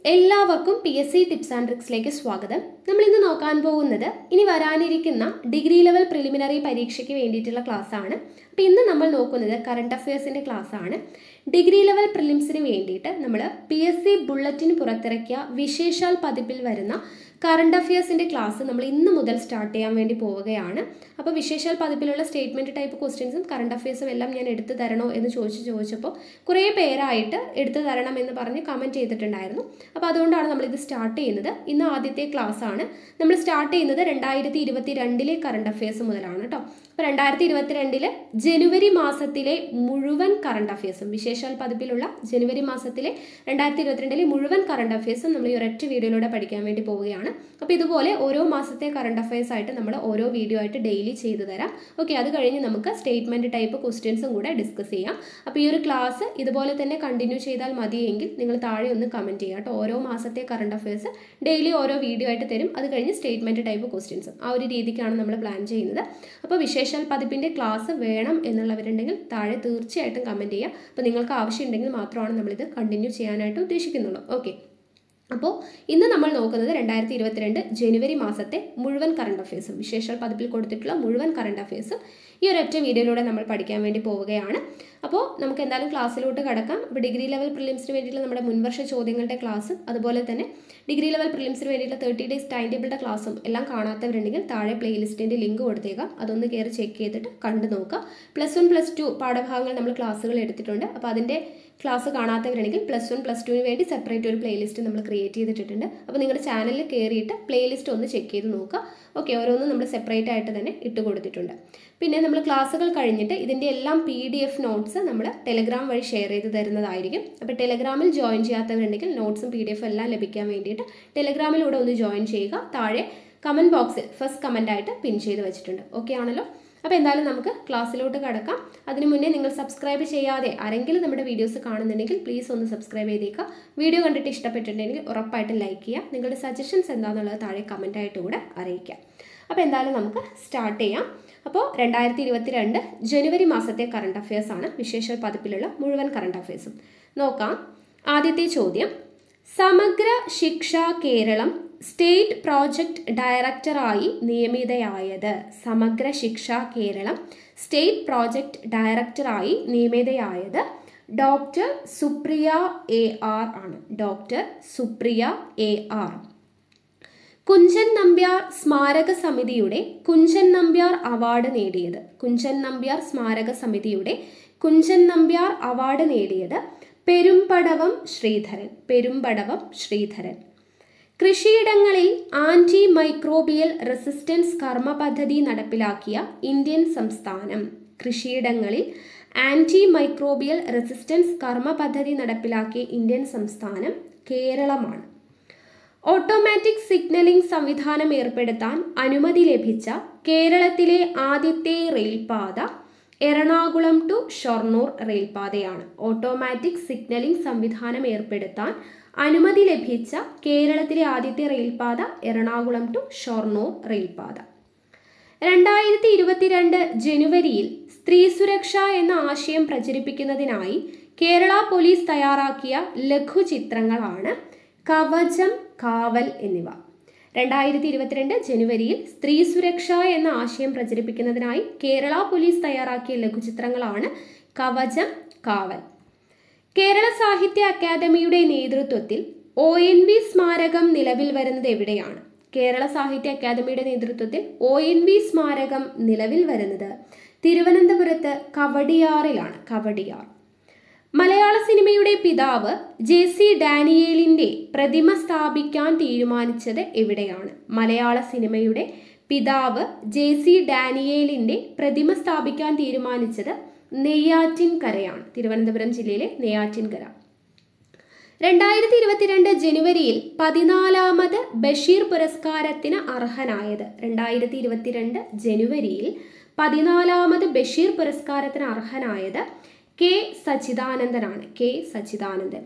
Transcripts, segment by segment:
എല്ലാവർക്കും P S C tips and ട്രിക്സിലേക്ക് സ്വാഗതം നമ്മൾ ഇന്ന് നോക്കാൻ പോകുന്നത് ഇനി വരാനിരിക്കുന്ന ഡിഗ്രി ലെവൽ പ്രിലിമിനറി പരീക്ഷയ്ക്ക് വേണ്ടിയിട്ടുള്ള ക്ലാസ് ആണ് അപ്പോൾ ഇന്ന് നമ്മൾ നോക്കുന്നത് കറണ്ട് അഫയേഴ്സിൻ്റെ ക്ലാസ് ആണ് ഡിഗ്രി ലെവൽ പ്രിലിംസിന് വേണ്ടിയിട്ട് നമ്മൾ പി എസ് സി ബുള്ളറ്റിന് പുറത്തിറക്കിയ വിശേഷാൽ പതിപ്പിൽ വരുന്ന കറണ്ട് അഫയേഴ്സിൻ്റെ ക്ലാസ് നമ്മൾ ഇന്ന് മുതൽ സ്റ്റാർട്ട് ചെയ്യാൻ വേണ്ടി പോവുകയാണ് അപ്പോൾ വിശേഷാൽ പതിപ്പിലുള്ള സ്റ്റേറ്റ്മെൻറ്റ് ടൈപ്പ് ക്വസ്റ്റ്യൻസും കറണ്ട് അഫയേഴ്സും എല്ലാം ഞാൻ എടുത്തു തരണോ എന്ന് ചോദിച്ച് ചോദിച്ചപ്പോൾ കുറേ പേരായിട്ട് എടുത്തു തരണം എന്ന് പറഞ്ഞ് കമൻറ്റ് ചെയ്തിട്ടുണ്ടായിരുന്നു അപ്പോൾ അതുകൊണ്ടാണ് നമ്മളിത് സ്റ്റാർട്ട് ചെയ്യുന്നത് ഇന്ന് ആദ്യത്തെ ക്ലാസ് ആണ് നമ്മൾ സ്റ്റാർട്ട് ചെയ്യുന്നത് രണ്ടായിരത്തി ഇരുപത്തി രണ്ടിലെ കറണ്ട് അഫയേഴ്സ് മുതലാണ് കേട്ടോ അപ്പോൾ രണ്ടായിരത്തി ഇരുപത്തിരണ്ടിലെ ജനുവരി മാസത്തിലെ മുഴുവൻ കറണ്ട് അഫയേഴ്സും വിശേഷാൽ പതിപ്പിലുള്ള ജനുവരി മാസത്തിലെ രണ്ടായിരത്തി ഇരുപത്തിരണ്ടിലെ മുഴുവൻ കറണ്ട് അഫയേഴ്സും നമ്മൾ ഈ ഒരൊറ്റ വീഡിയോയിലൂടെ പഠിക്കാൻ വേണ്ടി പോവുകയാണ് അപ്പോൾ ഇതുപോലെ ഓരോ മാസത്തെ കറണ്ട് അഫയേഴ്സ് ആയിട്ട് നമ്മൾ ഓരോ വീഡിയോ ആയിട്ട് ഡെയിലി ചെയ്തു തരാം ഓക്കെ അത് കഴിഞ്ഞ് നമുക്ക് സ്റ്റേറ്റ്മെൻറ്റ് ടൈപ്പ് ക്വസ്റ്റ്യൻസും കൂടെ ഡിസ്കസ് ചെയ്യാം അപ്പോൾ ഈ ഒരു ക്ലാസ് ഇതുപോലെ തന്നെ കണ്ടിന്യൂ ചെയ്താൽ മതിയെങ്കിൽ നിങ്ങൾ താഴെ ഒന്ന് കമൻറ്റ് ചെയ്യുക കേട്ടോ ഓരോ മാസത്തെ കറണ്ട് അഫയേഴ്സ് ഡെയിലി ഓരോ വീഡിയോ ആയിട്ട് തരും അത് കഴിഞ്ഞ് സ്റ്റേറ്റ്മെൻറ്റ് ടൈപ്പ് ക്വസ്റ്റ്യൻസും ആ ഒരു രീതിക്കാണ് നമ്മൾ പ്ലാൻ ചെയ്യുന്നത് അപ്പോൾ വിശേഷാൽ പതിപ്പിൻ്റെ ക്ലാസ് വേണം എന്നുള്ളവരുണ്ടെങ്കിൽ താഴെ തീർച്ചയായിട്ടും കമൻറ്റ് ചെയ്യുക അപ്പോൾ നിങ്ങൾക്ക് ആവശ്യമുണ്ടെങ്കിൽ മാത്രമാണ് നമ്മളിത് കണ്ടിന്യൂ ചെയ്യാനായിട്ട് ഉദ്ദേശിക്കുന്നുള്ളൂ ഓക്കെ അപ്പോൾ ഇന്ന് നമ്മൾ നോക്കുന്നത് രണ്ടായിരത്തി ഇരുപത്തിരണ്ട് ജനുവരി മാസത്തെ മുഴുവൻ കറണ്ട് അഫയേഴ്സും വിശേഷാൽ പതിപ്പിൽ കൊടുത്തിട്ടുള്ള മുഴുവൻ കറണ്ട് അഫയേഴ്സും ഈ ഒരൊറ്റ വീഡിയോയിലൂടെ നമ്മൾ പഠിക്കാൻ വേണ്ടി പോവുകയാണ് അപ്പോൾ നമുക്ക് എന്തായാലും ക്ലാസ്സിലോട്ട് കടക്കാം അപ്പോൾ ഡിഗ്രി ലെവൽ പ്രിലിംസിന് വേണ്ടിയിട്ടുള്ള നമ്മുടെ മുൻവർഷ ചോദ്യങ്ങളുടെ ക്ലാസ് അതുപോലെ തന്നെ ഡിഗ്രി ലെവൽ പ്രിലിംസിന് വേണ്ടിയിട്ടുള്ള തേർട്ടി ഡേയ്സ് ടൈം ടേബിളിൻ്റെ ക്ലാസ്സും എല്ലാം കാണാത്തവരുണ്ടെങ്കിൽ താഴെ പ്ലേലിസ്റ്റിൻ്റെ ലിങ്ക് കൊടുത്തേക്കാം അതൊന്ന് കയറി ചെക്ക് ചെയ്തിട്ട് കണ്ടു നോക്കുക പ്ലസ് വൺ പ്ലസ് ടു പാഠഭാഗങ്ങൾ നമ്മൾ ക്ലാസ്സുകൾ എടുത്തിട്ടുണ്ട് അപ്പോൾ അതിൻ്റെ ക്ലാസ് കാണാത്തവരുണ്ടെങ്കിൽ പ്ലസ് വൺ പ്ലസ് ടുവിന് വേണ്ടി സെപ്പറേറ്റ് ഒരു പ്ലേലിസ്റ്റ് നമ്മൾ ക്രിയേറ്റ് ചെയ്തിട്ടുണ്ട് അപ്പോൾ നിങ്ങളുടെ ചാനലിൽ കയറിയിട്ട് പ്ലേലിസ്റ്റ് ഒന്ന് ചെക്ക് ചെയ്ത് നോക്കുക ഓക്കെ ഓരോന്നും നമ്മൾ സെപ്പറേറ്റ് ആയിട്ട് തന്നെ ഇട്ട് കൊടുത്തിട്ടുണ്ട് പിന്നെ നമ്മൾ ക്ലാസ്സുകൾ കഴിഞ്ഞിട്ട് ഇതിൻ്റെ എല്ലാം പി ഡി എഫ് നോട്ട്സ് നമ്മൾ ടെലഗ്രാം വഴി ഷെയർ ചെയ്ത് തരുന്നതായിരിക്കും അപ്പോൾ ടെലഗ്രാമിൽ ജോയിൻ ചെയ്യാത്തവരുണ്ടെങ്കിൽ നോട്ട്സും പി ഡി എഫും എല്ലാം ലഭിക്കാൻ വേണ്ടിയിട്ട് ടെലഗ്രാമിലൂടെ ഒന്ന് ജോയിൻ ചെയ്യുക താഴെ കമൻറ്റ് ബോക്സിൽ ഫസ്റ്റ് കമൻ്റ് ആയിട്ട് പിൻ ചെയ്ത് വെച്ചിട്ടുണ്ട് ഓക്കെ ആണല്ലോ അപ്പോൾ എന്തായാലും നമുക്ക് ക്ലാസ്സിലോട്ട് കടക്കാം അതിനു മുന്നേ നിങ്ങൾ സബ്സ്ക്രൈബ് ചെയ്യാതെ ആരെങ്കിലും നമ്മുടെ വീഡിയോസ് കാണുന്നുണ്ടെങ്കിൽ പ്ലീസ് ഒന്ന് സബ്സ്ക്രൈബ് ചെയ്തേക്കുക വീഡിയോ കണ്ടിട്ട് ഇഷ്ടപ്പെട്ടിട്ടുണ്ടെങ്കിൽ ഉറപ്പായിട്ടും ലൈക്ക് ചെയ്യുക നിങ്ങളുടെ സജഷൻസ് എന്താണെന്നുള്ളത് താഴെ കമൻ്റായിട്ട് കൂടെ അറിയിക്കാം അപ്പോൾ എന്തായാലും നമുക്ക് സ്റ്റാർട്ട് ചെയ്യാം അപ്പോൾ രണ്ടായിരത്തി ഇരുപത്തി രണ്ട് ജനുവരി മാസത്തെ കറണ്ട് അഫയേഴ്സ് ആണ് വിശേഷ പതിപ്പിലുള്ള മുഴുവൻ കറണ്ട് അഫയേഴ്സും നോക്കാം ആദ്യത്തെ ചോദ്യം സമഗ്ര ശിക്ഷ കേരളം സ്റ്റേറ്റ് പ്രോജക്റ്റ് ഡയറക്ടറായി നിയമിതയായത് സമഗ്ര ശിക്ഷ കേരളം സ്റ്റേറ്റ് പ്രോജക്റ്റ് ഡയറക്ടറായി നിയമിതയായത് ഡോക്ടർ സുപ്രിയ എ ആർ ആണ് doctor Supriya A R Kunchan Nambiar സ്മാരക സമിതിയുടെ കുഞ്ചൻ നമ്പ്യാർ അവാർഡ് നേടിയത് കുഞ്ചൻ നമ്പ്യാർ സ്മാരക സമിതിയുടെ കുഞ്ചൻ നമ്പ്യാർ അവാർഡ് നേടിയത് പെരുമ്പടവം ശ്രീധരൻ പെരുമ്പടവം ശ്രീധരൻ കൃഷിയിടങ്ങളിൽ ആന്റി മൈക്രോബിയൽ റെസിസ്റ്റൻസ് കർമ്മ പദ്ധതി നടപ്പിലാക്കിയ ഇന്ത്യൻ സംസ്ഥാനം കൃഷിയിടങ്ങളിൽ ആന്റി മൈക്രോബിയൽ റെസിസ്റ്റൻസ് കർമ്മ പദ്ധതി നടപ്പിലാക്കിയ ഇന്ത്യൻ സംസ്ഥാനം കേരളമാണ് ഓട്ടോമാറ്റിക് സിഗ്നലിംഗ് സംവിധാനം ഏർപ്പെടുത്താൻ അനുമതി ലഭിച്ച കേരളത്തിലെ ആദ്യത്തെ റെയിൽപാത എറണാകുളം ടു ഷൊർണൂർ റെയിൽപാതയാണ് ഓട്ടോമാറ്റിക് സിഗ്നലിംഗ് സംവിധാനം ഏർപ്പെടുത്താൻ അനുമതി ലഭിച്ച കേരളത്തിലെ ആദ്യത്തെ റെയിൽപാത എറണാകുളം ടു ഷൊർണൂർ റെയിൽപാത രണ്ടായിരത്തി ഇരുപത്തിരണ്ട് ജനുവരിയിൽ സ്ത്രീ സുരക്ഷ എന്ന ആശയം പ്രചരിപ്പിക്കുന്നതിനായി കേരള പോലീസ് തയ്യാറാക്കിയ ലഘുചിത്രങ്ങളാണ് കവചം കാവൽ എന്നിവ രണ്ടായിരത്തി ഇരുപത്തിരണ്ട് ജനുവരിയിൽ സ്ത്രീ സുരക്ഷ എന്ന ആശയം പ്രചരിപ്പിക്കുന്നതിനായി കേരള പോലീസ് തയ്യാറാക്കിയ ലഘുചിത്രങ്ങളാണ് കവചം കാവൽ കേരള സാഹിത്യ അക്കാദമിയുടെ നേതൃത്വത്തിൽ ഒ എൻ വി സ്മാരകം നിലവിൽ വരുന്നത് എവിടെയാണ് കേരള സാഹിത്യ അക്കാദമിയുടെ നേതൃത്വത്തിൽ ഒ എൻ വി സ്മാരകം നിലവിൽ വരുന്നത് തിരുവനന്തപുരത്ത് കവടിയാറിലാണ് കവടിയാർ മലയാള സിനിമയുടെ പിതാവ് ജെ സി ഡാനിയേലിന്റെ പ്രതിമ സ്ഥാപിക്കാൻ തീരുമാനിച്ചത് എവിടെയാണ് മലയാള സിനിമയുടെ പിതാവ് ജെ സി ഡാനിയേലിന്റെ പ്രതിമ സ്ഥാപിക്കാൻ തീരുമാനിച്ചത് നെയ്യാറ്റിൻകരയാണ് തിരുവനന്തപുരം ജില്ലയിലെ നെയ്യാറ്റിൻകര രണ്ടായിരത്തി ഇരുപത്തിരണ്ട് ജനുവരിയിൽ പതിനാലാമത് ബഷീർ പുരസ്കാരത്തിന് അർഹനായത് രണ്ടായിരത്തി ഇരുപത്തിരണ്ട് ജനുവരിയിൽ പതിനാലാമത് ബഷീർ പുരസ്കാരത്തിന് അർഹനായത് കെ സച്ചിദാനന്ദനാണ് കെ സച്ചിദാനന്ദൻ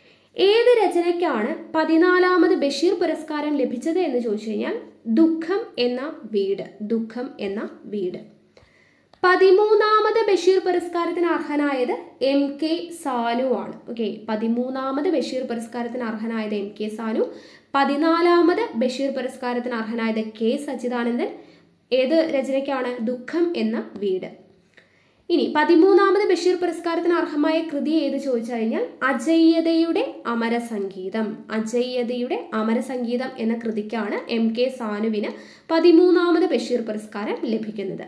ഏത് രചനയ്ക്കാണ് പതിനാലാമത് ബഷീർ പുരസ്കാരം ലഭിച്ചത് എന്ന് ചോദിച്ചു കഴിഞ്ഞാൽ ദുഃഖം എന്ന വീട് ദുഃഖം എന്ന വീട് പതിമൂന്നാമത് ബഷീർ പുരസ്കാരത്തിന് അർഹനായത് എം കെ സാനു ആണ് ഓക്കെ പതിമൂന്നാമത് ബഷീർ പുരസ്കാരത്തിന് അർഹനായത് എം കെ സാനു പതിനാലാമത് ബഷീർ പുരസ്കാരത്തിന് അർഹനായത് കെ സച്ചിദാനന്ദൻ ഏത് രചനയ്ക്കാണ് ദുഃഖം എന്ന വീട് ഇനി പതിമൂന്നാമത് ബഷീർ പുരസ്കാരത്തിന് അർഹമായ കൃതി ഏത് ചോദിച്ചു കഴിഞ്ഞാൽ അജയ്യതയുടെ അമരസംഗീതം അജയ്യതയുടെ അമരസംഗീതം എന്ന കൃതിക്കാണ് എം കെ സാനുവിന് പതിമൂന്നാമത് ബഷീർ പുരസ്കാരം ലഭിക്കുന്നത്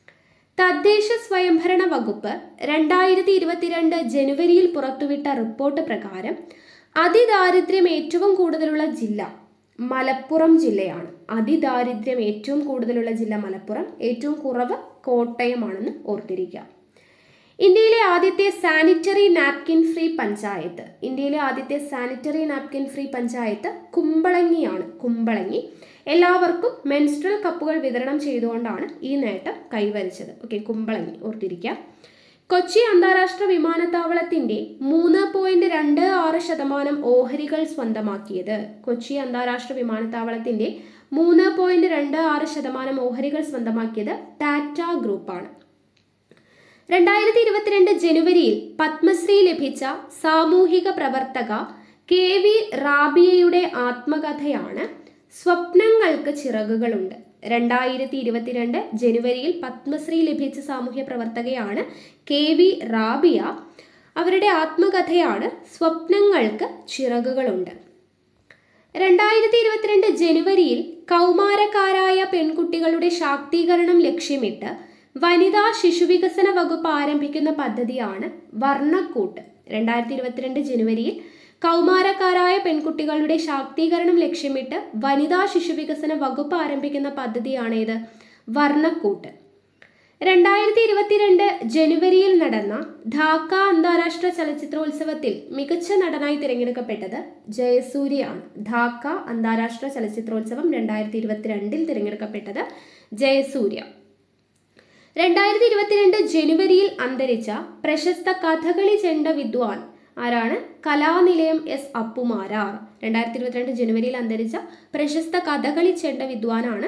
തദ്ദേശ സ്വയംഭരണ വകുപ്പ് രണ്ടായിരത്തി ഇരുപത്തിരണ്ട് ജനുവരിയിൽ പുറത്തുവിട്ട റിപ്പോർട്ട് പ്രകാരം അതിദാരിദ്ര്യം ഏറ്റവും കൂടുതലുള്ള ജില്ല മലപ്പുറം ജില്ലയാണ് അതിദാരിദ്ര്യം ഏറ്റവും കൂടുതലുള്ള ജില്ല മലപ്പുറം ഏറ്റവും കുറവ് കോട്ടയമാണെന്ന് ഓർത്തിരിക്കുക ഇന്ത്യയിലെ ആദ്യത്തെ സാനിറ്ററി നാപ്കിൻ ഫ്രീ പഞ്ചായത്ത് ഇന്ത്യയിലെ ആദ്യത്തെ സാനിറ്ററി നാപ്കിൻ ഫ്രീ പഞ്ചായത്ത് കുമ്പളങ്ങിയാണ് കുമ്പളങ്ങി എല്ലാവർക്കും മെൻസ്ട്രൽ കപ്പുകൾ വിതരണം ചെയ്തുകൊണ്ടാണ് ഈ നേട്ടം കൈവരിച്ചത് ഓക്കെ കുമ്പളങ്ങി ഓർത്തിരിക്കുക കൊച്ചി അന്താരാഷ്ട്ര വിമാനത്താവളത്തിന്റെ മൂന്ന് പോയിന്റ് രണ്ട് ആറ് ശതമാനം ഓഹരികൾ സ്വന്തമാക്കിയത് കൊച്ചി അന്താരാഷ്ട്ര വിമാനത്താവളത്തിന്റെ മൂന്ന് പോയിന്റ് രണ്ട് ആറ് ശതമാനം ഓഹരികൾ സ്വന്തമാക്കിയത് ടാറ്റ ഗ്രൂപ്പാണ് രണ്ടായിരത്തി ഇരുപത്തിരണ്ട് ജനുവരിയിൽ പത്മശ്രീ ലഭിച്ച സാമൂഹിക പ്രവർത്തക കെ വി റാബിയയുടെ ആത്മകഥയാണ് സ്വപ്നങ്ങൾക്ക് ചിറകുകളുണ്ട് രണ്ടായിരത്തി ഇരുപത്തിരണ്ട് ജനുവരിയിൽ പത്മശ്രീ ലഭിച്ച സാമൂഹ്യ പ്രവർത്തകയാണ് കെ വി റാബിയ അവരുടെ ആത്മകഥയാണ് സ്വപ്നങ്ങൾക്ക് ചിറകുകളുണ്ട് രണ്ടായിരത്തി ഇരുപത്തിരണ്ട് ജനുവരിയിൽ കൗമാരക്കാരായ പെൺകുട്ടികളുടെ ശാക്തീകരണം ലക്ഷ്യമിട്ട് വനിതാ ശിശുവികസന വകുപ്പ് ആരംഭിക്കുന്ന പദ്ധതിയാണ് വർണ്ണക്കൂട്ട് രണ്ടായിരത്തി ഇരുപത്തിരണ്ട് ജനുവരിയിൽ കൗമാരക്കാരായ പെൺകുട്ടികളുടെ ശാക്തീകരണം ലക്ഷ്യമിട്ട് വനിതാ ശിശുവികസന വകുപ്പ് ആരംഭിക്കുന്ന പദ്ധതിയാണ് ഇത് വർണ്ണക്കൂട്ട് രണ്ടായിരത്തി ഇരുപത്തിരണ്ട് ജനുവരിയിൽ നടന്ന ധാക്ക അന്താരാഷ്ട്ര ചലച്ചിത്രോത്സവത്തിൽ മികച്ച നടനായി തിരഞ്ഞെടുക്കപ്പെട്ടത് ജയസൂര്യയാണ് ധാക്ക അന്താരാഷ്ട്ര ചലച്ചിത്രോത്സവം രണ്ടായിരത്തി ഇരുപത്തിരണ്ടിൽ തിരഞ്ഞെടുക്കപ്പെട്ടത് ജയസൂര്യ രണ്ടായിരത്തി ഇരുപത്തിരണ്ട് ജനുവരിയിൽ അന്തരിച്ച പ്രശസ്ത കഥകളി ചെണ്ട വിദ്വാൻ ആരാണ് കലാനിലയം എസ് അപ്പുമാരാർ രണ്ടായിരത്തി ഇരുപത്തിരണ്ട് ജനുവരിയിൽ അന്തരിച്ച പ്രശസ്ത കഥകളി ചെണ്ട വിദ്വാനാണ്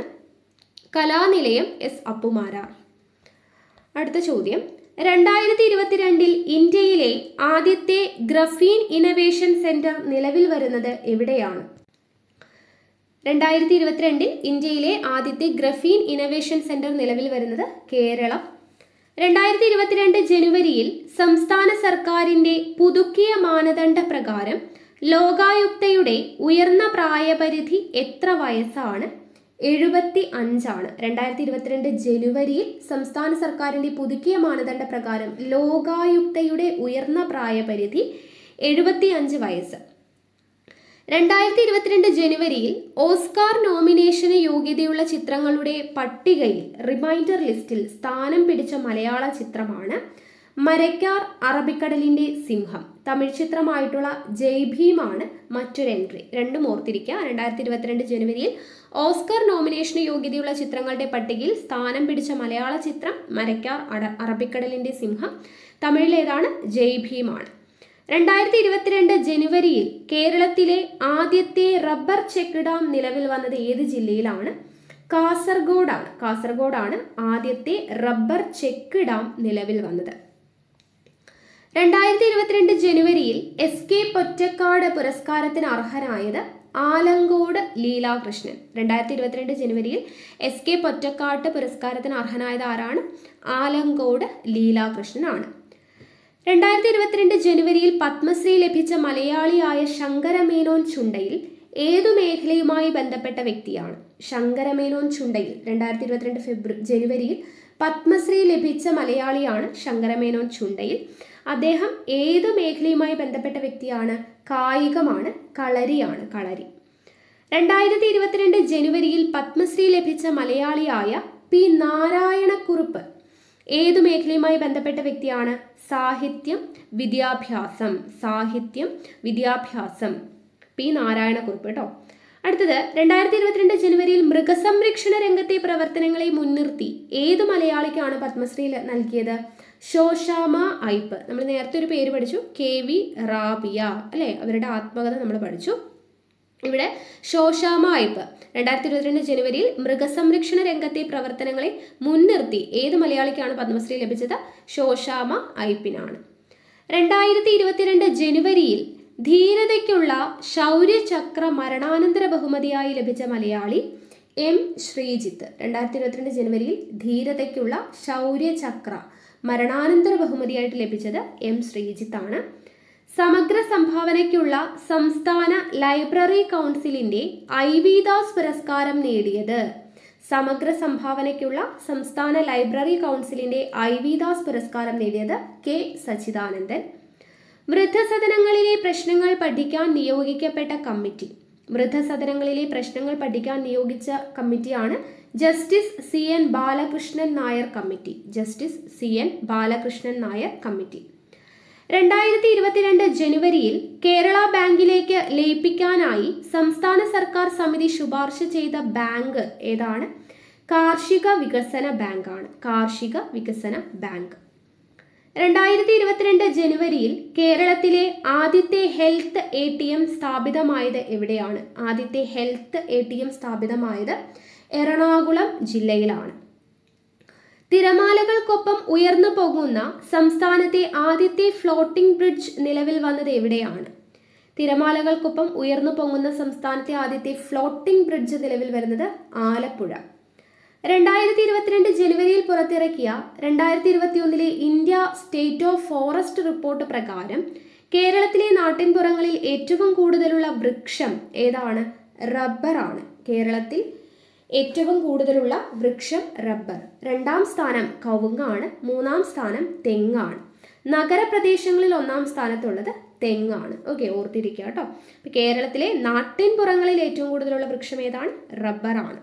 കലാനിലയം എസ് അപ്പുമാരാർ അടുത്ത ചോദ്യം രണ്ടായിരത്തി ഇരുപത്തിരണ്ടിൽ ഇന്ത്യയിലെ ആദ്യത്തെ ഗ്രഫീൻ ഇന്നവേഷൻ സെന്റർ നിലവിൽ വരുന്നത് എവിടെയാണ് രണ്ടായിരത്തി ഇരുപത്തിരണ്ടിൽ ഇന്ത്യയിലെ ആദ്യത്തെ ഗ്രഫീൻ ഇന്നവേഷൻ സെന്റർ നിലവിൽ വരുന്നത് കേരളം രണ്ടായിരത്തി ഇരുപത്തിരണ്ട് ജനുവരിയിൽ സംസ്ഥാന സർക്കാരിന്റെ പുതുക്കിയ മാനദണ്ഡ പ്രകാരം ലോകായുക്തയുടെ ഉയർന്ന പ്രായപരിധി എത്ര വയസ്സാണ് എഴുപത്തി അഞ്ചാണ് രണ്ടായിരത്തി ഇരുപത്തിരണ്ട് ജനുവരിയിൽ സംസ്ഥാന സർക്കാരിന്റെ പുതുക്കിയ മാനദണ്ഡ പ്രകാരം ലോകായുക്തയുടെ ഉയർന്ന പ്രായപരിധി എഴുപത്തി അഞ്ച് വയസ്സ് രണ്ടായിരത്തി ഇരുപത്തിരണ്ട് ജനുവരിയിൽ ഓസ്കാർ നോമിനേഷന് യോഗ്യതയുള്ള ചിത്രങ്ങളുടെ പട്ടികയിൽ റിമൈൻഡർ ലിസ്റ്റിൽ സ്ഥാനം പിടിച്ച മലയാള ചിത്രമാണ് മരക്കാർ അറബിക്കടലിന്റെ സിംഹം തമിഴ് ചിത്രമായിട്ടുള്ള ജയ് ഭീമാണ് മറ്റൊരു എൻട്രി രണ്ടും ഓർത്തിരിക്കുക രണ്ടായിരത്തി ഇരുപത്തിരണ്ട് ജനുവരിയിൽ ഓസ്കർ നോമിനേഷന് യോഗ്യതയുള്ള ചിത്രങ്ങളുടെ പട്ടികയിൽ സ്ഥാനം പിടിച്ച മലയാള ചിത്രം മരക്കാർ അട അറബിക്കടലിന്റെ സിംഹം തമിഴിലേതാണ് ജയ് ഭീമാണ് രണ്ടായിരത്തി ഇരുപത്തിരണ്ട് ജനുവരിയിൽ കേരളത്തിലെ ആദ്യത്തെ റബ്ബർ ചെക്ക് ഡാം നിലവിൽ വന്നത് ഏത് ജില്ലയിലാണ് കാസർഗോഡാണ് കാസർഗോഡാണ് ആദ്യത്തെ റബ്ബർ ചെക്ക് ഡാം നിലവിൽ വന്നത് രണ്ടായിരത്തി ഇരുപത്തിരണ്ട് ജനുവരിയിൽ എസ് കെ പൊറ്റക്കാട് പുരസ്കാരത്തിന് അർഹനായത് ആലങ്കോട് ലീലാകൃഷ്ണൻ രണ്ടായിരത്തി ഇരുപത്തിരണ്ട് ജനുവരിയിൽ എസ് കെ പൊറ്റക്കാട്ട് പുരസ്കാരത്തിന് അർഹനായത് ആരാണ് ആലങ്കോട് ലീലാകൃഷ്ണനാണ് രണ്ടായിരത്തി ഇരുപത്തിരണ്ട് ജനുവരിയിൽ പത്മശ്രീ ലഭിച്ച മലയാളിയായ ശങ്കരമേനോൻ ചുണ്ടയിൽ ഏതു മേഖലയുമായി ബന്ധപ്പെട്ട വ്യക്തിയാണ് ശങ്കരമേനോൻ ചുണ്ടയിൽ രണ്ടായിരത്തി ഇരുപത്തിരണ്ട് ഫെബ്രുവരി ജനുവരിയിൽ പത്മശ്രീ ലഭിച്ച മലയാളിയാണ് ശങ്കരമേനോൻ ചുണ്ടയിൽ അദ്ദേഹം ഏത് മേഖലയുമായി ബന്ധപ്പെട്ട വ്യക്തിയാണ് കായികമാണ് കളരിയാണ് കളരി രണ്ടായിരത്തി ഇരുപത്തിരണ്ട് ജനുവരിയിൽ പത്മശ്രീ ലഭിച്ച മലയാളിയായ പി നാരായണക്കുറുപ്പ് ഏതു മേഖലയുമായി ബന്ധപ്പെട്ട വ്യക്തിയാണ് സാഹിത്യം വിദ്യാഭ്യാസം സാഹിത്യം വിദ്യാഭ്യാസം പി നാരായണക്കുറുപ്പ് കേട്ടോ അടുത്തത് രണ്ടായിരത്തി ഇരുപത്തിരണ്ട് ജനുവരിയിൽ മൃഗസംരക്ഷണ രംഗത്തെ പ്രവർത്തനങ്ങളെ മുൻനിർത്തി ഏത് മലയാളിക്കാണ് പത്മശ്രീ ല- നൽകിയത് ശോശാമ ഐപ്പ് നമ്മൾ നേരത്തെ ഒരു പേര് പഠിച്ചു കെ വി റാബിയ അല്ലേ അവരുടെ ആത്മകഥ നമ്മൾ പഠിച്ചു ഇവിടെ ശോശാമ അയ്പ് രണ്ടായിരത്തി ഇരുപത്തിരണ്ട് ജനുവരിയിൽ മൃഗസംരക്ഷണ രംഗത്തെ പ്രവർത്തനങ്ങളെ മുൻനിർത്തി ഏത് മലയാളിക്കാണ് പത്മശ്രീ ലഭിച്ചത് ശോശാമ അയ്പിനാണ് രണ്ടായിരത്തി ഇരുപത്തിരണ്ട് ജനുവരിയിൽ ധീരതയ്ക്കുള്ള ശൗര്യചക്ര മരണാനന്തര ബഹുമതിയായി ലഭിച്ച മലയാളി എം ശ്രീജിത്ത് രണ്ടായിരത്തി ഇരുപത്തിരണ്ട് ജനുവരിയിൽ ധീരതയ്ക്കുള്ള ശൗര്യചക്ര മരണാനന്തര ബഹുമതിയായിട്ട് ലഭിച്ചത് എം ശ്രീജിത്താണ് സമഗ്ര സംഭാവനയ്ക്കുള്ള സംസ്ഥാന ലൈബ്രറി കൗൺസിലിന്റെ ഐ വി ദാസ് പുരസ്കാരം നേടിയത് സമഗ്ര സംഭാവനയ്ക്കുള്ള സംസ്ഥാന ലൈബ്രറി കൗൺസിലിന്റെ ഐ വി ദാസ് പുരസ്കാരം നേടിയത് കെ സച്ചിദാനന്ദൻ വൃദ്ധസദനങ്ങളിലെ പ്രശ്നങ്ങൾ പഠിക്കാൻ നിയോഗിക്കപ്പെട്ട കമ്മിറ്റി വൃദ്ധസദനങ്ങളിലെ പ്രശ്നങ്ങൾ പഠിക്കാൻ നിയോഗിച്ച കമ്മിറ്റിയാണ് justice C N Balakrishnan Nair committee justice C N Balakrishnan Nair committee രണ്ടായിരത്തി ഇരുപത്തിരണ്ട് ജനുവരിയിൽ കേരള ബാങ്കിലേക്ക് ലയിപ്പിക്കാനായി സംസ്ഥാന സർക്കാർ സമിതി ശുപാർശ ചെയ്ത ബാങ്ക് ഏതാണ് കാർഷിക വികസന ബാങ്കാണ് കാർഷിക വികസന ബാങ്ക് രണ്ടായിരത്തി ഇരുപത്തിരണ്ട് ജനുവരിയിൽ കേരളത്തിലെ ആദ്യത്തെ ഹെൽത്ത് എ ടി എം സ്ഥാപിതമായത് എവിടെയാണ് ആദ്യത്തെ ഹെൽത്ത് എ ടി എം സ്ഥാപിതമായത് എറണാകുളം ജില്ലയിലാണ് തിരമാലകൾക്കൊപ്പം ഉയർന്നു പോകുന്ന സംസ്ഥാനത്തെ ആദ്യത്തെ ഫ്ലോട്ടിംഗ് ബ്രിഡ്ജ് നിലവിൽ വന്നത് എവിടെയാണ് തിരമാലകൾക്കൊപ്പം ഉയർന്നു പൊങ്ങുന്ന സംസ്ഥാനത്തെ ആദ്യത്തെ ഫ്ലോട്ടിംഗ് ബ്രിഡ്ജ് നിലവിൽ വരുന്നത് ആലപ്പുഴ രണ്ടായിരത്തി ഇരുപത്തിരണ്ട് ജനുവരിയിൽ പുറത്തിറക്കിയ രണ്ടായിരത്തി ഇരുപത്തിയൊന്നിലെ India state of forest report പ്രകാരം കേരളത്തിലെ നാട്ടിൻപുറങ്ങളിൽ ഏറ്റവും കൂടുതലുള്ള വൃക്ഷം ഏതാണ് റബ്ബറാണ് കേരളത്തിൽ ഏറ്റവും കൂടുതലുള്ള വൃക്ഷം റബ്ബർ രണ്ടാം സ്ഥാനം കവുങ്ങാണ് മൂന്നാം സ്ഥാനം തെങ്ങാണ് നഗരപ്രദേശങ്ങളിൽ ഒന്നാം സ്ഥാനത്തുള്ളത് തെങ്ങാണ് ഓക്കെ ഓർത്തിരിക്കുക കേട്ടോ ഇപ്പൊ കേരളത്തിലെ നാട്ടിൻപുറങ്ങളിൽ ഏറ്റവും കൂടുതലുള്ള വൃക്ഷം ഏതാണ് റബ്ബറാണ്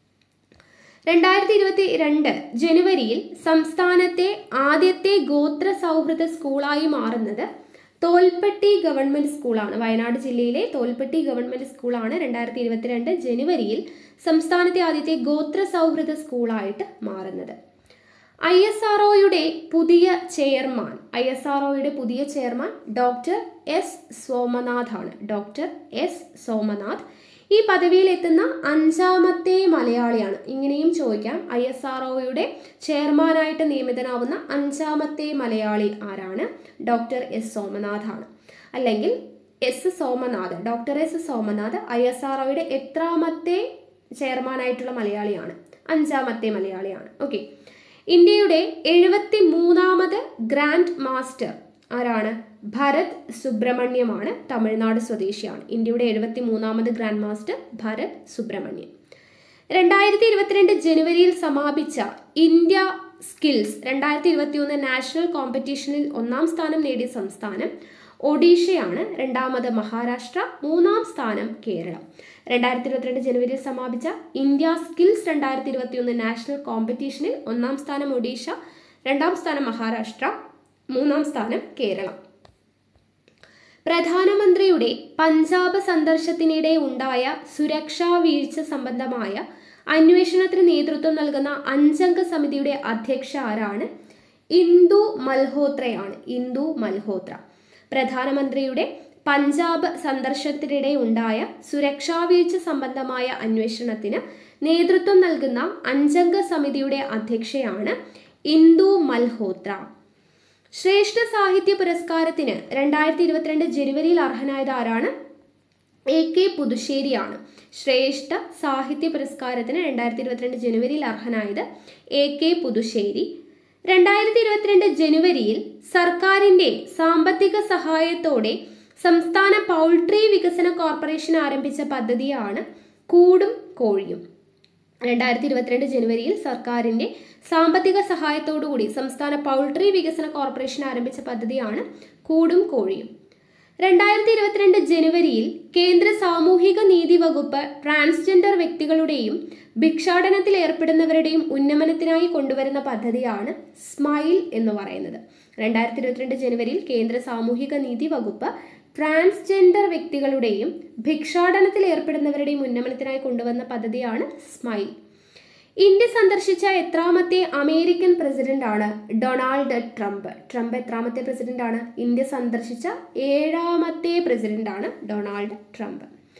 രണ്ടായിരത്തി ഇരുപത്തി രണ്ട് ജനുവരിയിൽ സംസ്ഥാനത്തെ ആദ്യത്തെ ഗോത്ര സൗഹൃദ സ്കൂളായി മാറുന്നത് തോൽപ്പെട്ടി ഗവൺമെന്റ് സ്കൂളാണ് വയനാട് ജില്ലയിലെ തോൽപ്പെട്ടി ഗവൺമെന്റ് സ്കൂളാണ് രണ്ടായിരത്തി ഇരുപത്തിരണ്ട് ജനുവരിയിൽ സംസ്ഥാനത്തെ ആദ്യത്തെ ഗോത്ര സൗഹൃദ സ്കൂളായിട്ട് മാറുന്നത് ഐ എസ് ആർ പുതിയ ചെയർമാൻ ഐ എസ് ആർ പുതിയ ചെയർമാൻ ഡോക്ടർ എസ് സോമനാഥ് ആണ് ഡോക്ടർ എസ് സോമനാഥ് ഈ പദവിയിൽ എത്തുന്ന അഞ്ചാമത്തെ മലയാളിയാണ് ഇങ്ങനെയും ചോദിക്കാം ഐ എസ് ആർ ചെയർമാനായിട്ട് നിയമിതനാവുന്ന അഞ്ചാമത്തെ മലയാളി ആരാണ് ഡോക്ടർ എസ് സോമനാഥ് ആണ് അല്ലെങ്കിൽ S Somanath doctor S Somanath I S R എത്രാമത്തെ ചെയർമാനായിട്ടുള്ള മലയാളിയാണ് അഞ്ചാമത്തെ മലയാളിയാണ് ഓക്കെ ഇന്ത്യയുടെ എഴുപത്തി മൂന്നാമത് ഗ്രാൻഡ് മാസ്റ്റർ ആരാണ് ഭരത് സുബ്രഹ്മണ്യമാണ് തമിഴ്നാട് സ്വദേശിയാണ് ഇന്ത്യയുടെ എഴുപത്തി മൂന്നാമത് ഗ്രാൻഡ് മാസ്റ്റർ ഭരത് സുബ്രഹ്മണ്യം രണ്ടായിരത്തി ഇരുപത്തിരണ്ട് ജനുവരിയിൽ സമാപിച്ച ഇന്ത്യ സ്കിൽസ് രണ്ടായിരത്തി ഇരുപത്തിയൊന്ന് നാഷണൽ കോമ്പറ്റീഷനിൽ ഒന്നാം സ്ഥാനം നേടിയ സംസ്ഥാനം ഒഡീഷയാണ് രണ്ടാമത് മഹാരാഷ്ട്ര മൂന്നാം സ്ഥാനം കേരളം രണ്ടായിരത്തി ഇരുപത്തിരണ്ട് ജനുവരിയിൽ സമാപിച്ച ഇന്ത്യ സ്കിൽസ് രണ്ടായിരത്തി ഇരുപത്തിയൊന്ന് നാഷണൽ കോമ്പറ്റീഷനിൽ ഒന്നാം സ്ഥാനം ഒഡീഷ രണ്ടാം സ്ഥാനം മഹാരാഷ്ട്ര മൂന്നാം സ്ഥാനം കേരളം പ്രധാനമന്ത്രിയുടെ പഞ്ചാബ് സന്ദർശനത്തിനിടെ ഉണ്ടായ സുരക്ഷാ വീഴ്ച സംബന്ധമായ അന്വേഷണത്തിന് നേതൃത്വം നൽകുന്ന അഞ്ചംഗ സമിതിയുടെ അധ്യക്ഷ ആരാണ് ഇന്ദു മൽഹോത്രയാണ് ഇന്ദു മൽഹോത്ര പ്രധാനമന്ത്രിയുടെ പഞ്ചാബ് സന്ദർശനത്തിനിടെ ഉണ്ടായ സുരക്ഷാ വീഴ്ച സംബന്ധമായ അന്വേഷണത്തിന് നേതൃത്വം നൽകുന്ന അഞ്ചംഗ സമിതിയുടെ അധ്യക്ഷയാണ് ഇന്ദു മൽഹോത്ര ശ്രേഷ്ഠ സാഹിത്യ പുരസ്കാരത്തിന് രണ്ടായിരത്തി ഇരുപത്തിരണ്ട് ജനുവരിയിൽ അർഹനായത് ആരാണ് എ കെ പുതുശ്ശേരിയാണ് ശ്രേഷ്ഠ സാഹിത്യ പുരസ്കാരത്തിന് രണ്ടായിരത്തി ഇരുപത്തിരണ്ട് ജനുവരിയിൽ അർഹനായത് എ കെ പുതുശ്ശേരി രണ്ടായിരത്തി ഇരുപത്തിരണ്ട് ജനുവരിയിൽ സർക്കാരിന്റെ സാമ്പത്തിക സഹായത്തോടെ സംസ്ഥാന പൗൾട്രി വികസന കോർപ്പറേഷൻ ആരംഭിച്ച പദ്ധതിയാണ് കൂടും കോഴിയും രണ്ടായിരത്തി ഇരുപത്തിരണ്ട് ജനുവരിയിൽ സർക്കാരിന്റെ സാമ്പത്തിക സഹായത്തോടുകൂടി സംസ്ഥാന പൗൾട്രി വികസന കോർപ്പറേഷൻ ആരംഭിച്ച പദ്ധതിയാണ് കൂടും കോഴിയും രണ്ടായിരത്തി ഇരുപത്തിരണ്ട് ജനുവരിയിൽ കേന്ദ്ര സാമൂഹിക നീതി വകുപ്പ് ട്രാൻസ്ജെൻഡർ വ്യക്തികളുടെയും ഭിക്ഷാടനത്തിൽ ഏർപ്പെടുന്നവരുടെയും ഉന്നമനത്തിനായി കൊണ്ടുവരുന്ന പദ്ധതിയാണ് സ്മൈൽ എന്ന് പറയുന്നത് രണ്ടായിരത്തി ഇരുപത്തിരണ്ട് ജനുവരിയിൽ കേന്ദ്ര സാമൂഹിക നീതി വകുപ്പ് ട്രാൻസ്ജെൻഡർ വ്യക്തികളുടെയും ഭിക്ഷാടനത്തിൽ ഏർപ്പെടുന്നവരുടെയും ഉന്നമനത്തിനായി കൊണ്ടുവന്ന പദ്ധതിയാണ് സ്മൈൽ ഇന്ത്യ സന്ദർശിച്ച എത്രാമത്തെ അമേരിക്കൻ പ്രസിഡന്റാണ് ഡൊണാൾഡ് ട്രംപ് ട്രംപ് എത്രാമത്തെ പ്രസിഡന്റാണ് ഇന്ത്യ സന്ദർശിച്ച ഏഴാമത്തെ പ്രസിഡന്റാണ് ഡൊണാൾഡ് ട്രംപ്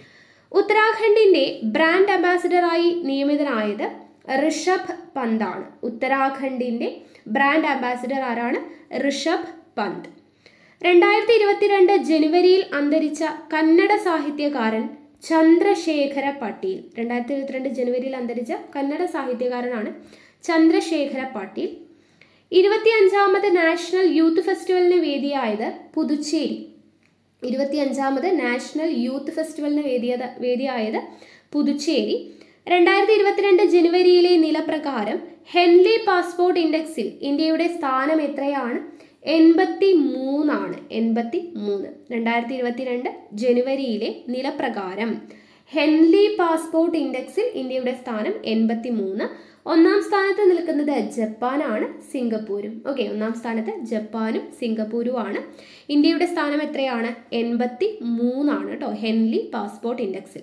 ഉത്തരാഖണ്ഡിന്റെ ബ്രാൻഡ് അംബാസിഡറായി നിയമിതനായത് ഋഷഭ് പന്താണ് ഉത്തരാഖണ്ഡിന്റെ ബ്രാൻഡ് അംബാസിഡർ ആരാണ് ഋഷഭ് പന്ത് രണ്ടായിരത്തി ഇരുപത്തിരണ്ട് ജനുവരിയിൽ അന്തരിച്ച കന്നഡ സാഹിത്യകാരൻ ചന്ദ്രശേഖര പട്ടീൽ രണ്ടായിരത്തി ഇരുപത്തിരണ്ട് ജനുവരിയിൽ അന്തരിച്ച കന്നഡ സാഹിത്യകാരനാണ് ചന്ദ്രശേഖര പാട്ടീൽ ഇരുപത്തിയഞ്ചാമത് നാഷണൽ യൂത്ത് ഫെസ്റ്റിവലിന് വേദിയായത് പുതുച്ചേരി ഇരുപത്തിയഞ്ചാമത് നാഷണൽ യൂത്ത് ഫെസ്റ്റിവലിന് വേദിയത വേദിയായത് പുതുച്ചേരി രണ്ടായിരത്തി ഇരുപത്തിരണ്ട് ജനുവരിയിലെ നിലപ്രകാരം ഹെൻലി പാസ്പോർട്ട് ഇൻഡെക്സിൽ ഇന്ത്യയുടെ സ്ഥാനം എത്രയാണ് എൺപത്തി മൂന്നാണ് എൺപത്തി മൂന്ന് രണ്ടായിരത്തി ഇരുപത്തിരണ്ട് ജനുവരിയിലെ നിലപ്രകാരം ഹെൻലി പാസ്പോർട്ട് ഇൻഡെക്സിൽ ഇന്ത്യയുടെ സ്ഥാനം എൺപത്തി മൂന്ന് ഒന്നാം സ്ഥാനത്ത് നിൽക്കുന്നത് ജപ്പാനാണ് സിംഗപ്പൂരും ഓക്കെ ഒന്നാം സ്ഥാനത്ത് ജപ്പാനും സിംഗപ്പൂരുമാണ് ഇന്ത്യയുടെ സ്ഥാനം എത്രയാണ് എൺപത്തി മൂന്നാണ് കേട്ടോ ഹെൻലി പാസ്പോർട്ട് ഇൻഡെക്സിൽ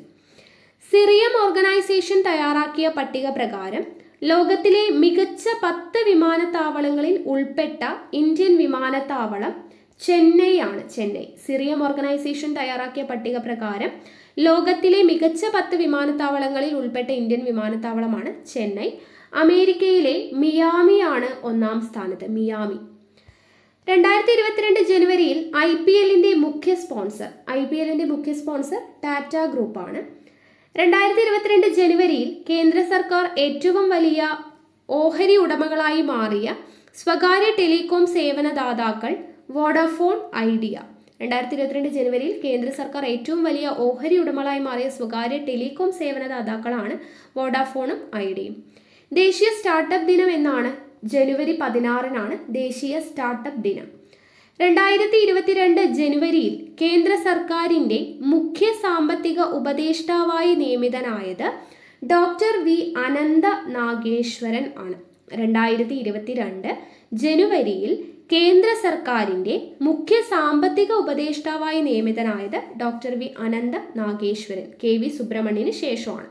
സിറിയം ഓർഗനൈസേഷൻ തയ്യാറാക്കിയ പട്ടിക പ്രകാരം ലോകത്തിലെ മികച്ച പത്ത് വിമാനത്താവളങ്ങളിൽ ഉൾപ്പെട്ട ഇന്ത്യൻ വിമാനത്താവളം ചെന്നൈ ആണ് ചെന്നൈ സിറിയം ഓർഗനൈസേഷൻ തയ്യാറാക്കിയ പട്ടിക പ്രകാരം ലോകത്തിലെ മികച്ച പത്ത് വിമാനത്താവളങ്ങളിൽ ഉൾപ്പെട്ട ഇന്ത്യൻ വിമാനത്താവളമാണ് ചെന്നൈ അമേരിക്കയിലെ മിയാമിയാണ് ഒന്നാം സ്ഥാനത്ത് മിയാമി രണ്ടായിരത്തി ഇരുപത്തിരണ്ട് ജനുവരിയിൽ ഐ പി എല്ലിന്റെ മുഖ്യ സ്പോൺസർ ഐ പി എല്ലിന്റെ മുഖ്യ സ്പോൺസർ ടാറ്റ ഗ്രൂപ്പാണ് രണ്ടായിരത്തി ഇരുപത്തിരണ്ട് ജനുവരിയിൽ കേന്ദ്ര സർക്കാർ ഏറ്റവും വലിയ ഓഹരി ഉടമകളായി മാറിയ സ്വകാര്യ ടെലികോം സേവനദാതാക്കൾ വോഡാഫോൺ ഐഡിയ രണ്ടായിരത്തി ഇരുപത്തിരണ്ട് ജനുവരിയിൽ കേന്ദ്ര സർക്കാർ ഏറ്റവും വലിയ ഓഹരി ഉടമകളായി മാറിയ സ്വകാര്യ ടെലികോം സേവനദാതാക്കളാണ് വോഡാഫോണും ഐഡിയയും ദേശീയ സ്റ്റാർട്ടപ്പ് ദിനം എന്നാണ് ജനുവരി പതിനാറിനാണ് ദേശീയ സ്റ്റാർട്ടപ്പ് ദിനം രണ്ടായിരത്തി ഇരുപത്തിരണ്ട് ജനുവരിയിൽ കേന്ദ്ര സർക്കാരിന്റെ മുഖ്യ സാമ്പത്തിക ഉപദേഷ്ടാവായി നിയമിതനായത് ഡോക്ടർ വി അനന്ത നാഗേശ്വരൻ ആണ് രണ്ടായിരത്തി ഇരുപത്തിരണ്ട് ജനുവരിയിൽ കേന്ദ്ര സർക്കാരിന്റെ മുഖ്യ സാമ്പത്തിക ഉപദേഷ്ടാവായി നിയമിതനായത് doctor V Anantha Nageswaran K V സുബ്രഹ്മണ്യന് ശേഷമാണ്